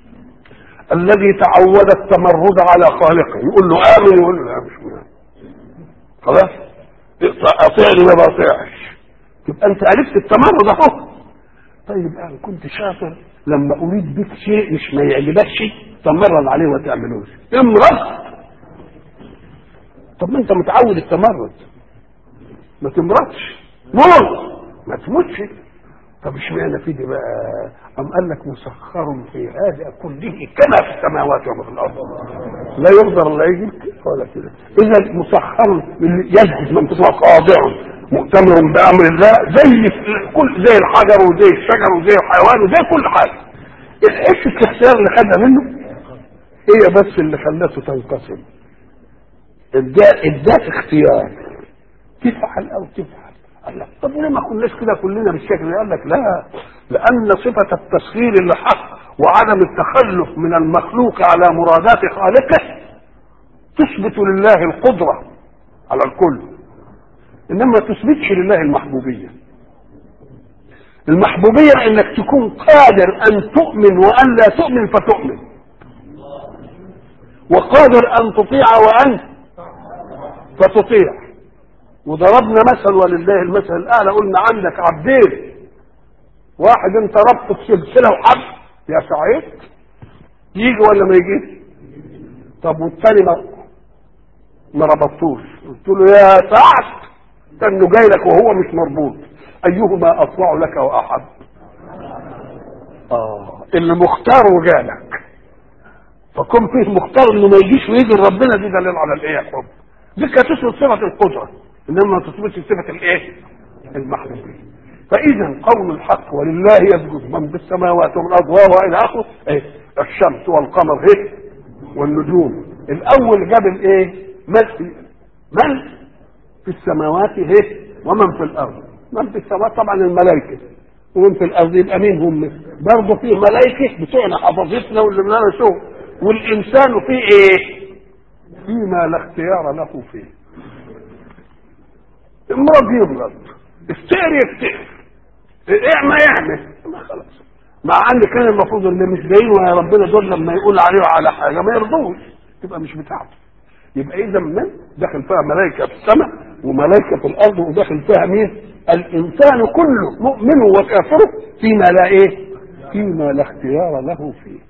الذي تعود التمرد على خالقه يقول له آمن يقول له لا مش مهم خلاص اطيعني ما بطيعش يبقى انت عرفت التمرد اهو طيب انا كنت شاطر لما اريد بك شيء مش ما يعجبكش تمرد عليه وما تعملوش امرض طب ما انت متعود التمرد ما تمرضش موت ما تموتش طب اشمعنى في دي بقى ام قال لك مسخر في هذا كله كما في السماوات وما في الارض لا يقدر لا يجيب كده ولا كده اذا مسخر يسجد من تسمع خاضع مؤتمر بامر الله زي كل زي الحجر وزي الشجر وزي الحيوان وزي كل حاجه الحس الاختيار اللي خدها منه هي بس اللي خلته تنقسم اداك اداك اختيار تفعل او تفعل قال لك طب ليه ما كناش كده كلنا بالشكل ده قال لك لا لان صفه التسخير للحق وعدم التخلف من المخلوق على مرادات خالقه تثبت لله القدره على الكل انما ما تثبتش لله المحبوبيه المحبوبيه انك تكون قادر ان تؤمن وان لا تؤمن فتؤمن وقادر ان تطيع وان فتطيع وضربنا مثل ولله المثل الاعلى قلنا عندك عبدين واحد انت ربطه بسلسله وحبل يا سعيد يجي ولا ما يجيش طب والتاني ما ما ربطتوش قلت له يا سعد كانه جاي لك وهو مش مربوط ايهما اطوع لك واحب اه اللي مختار وجالك فكون فيه مختار انه ما يجيش ويجي ربنا دي دليل على الايه يا حب دي كانت تثبت صفه القدره انما ما تثبتش صفه الايه المحبوبيه فاذا قول الحق ولله يسجد من في السماوات والارض وهو الى اخره ايه الشمس والقمر ايه والنجوم الاول جاب الايه من من في السماوات ايه ومن في الارض من في السماوات طبعا الملائكه ومن في الارض يبقى مين هم برضه فيه ملائكه بتوعنا حفظتنا واللي لنا شوف والانسان فيه ايه فيما لا اختيار له فيه امرض يمرض استقر يفتقر اعمى يعمل ما خلاص مع ان كان المفروض اللي مش جايين يا ربنا دول لما يقول عليه على حاجه ما يرضوش تبقى مش بتاعته يبقى اذا من داخل فيها ملائكه في السماء وملائكه في الارض وداخل فيها مين الانسان كله مؤمن وكافر فيما لا ايه فيما لا اختيار له فيه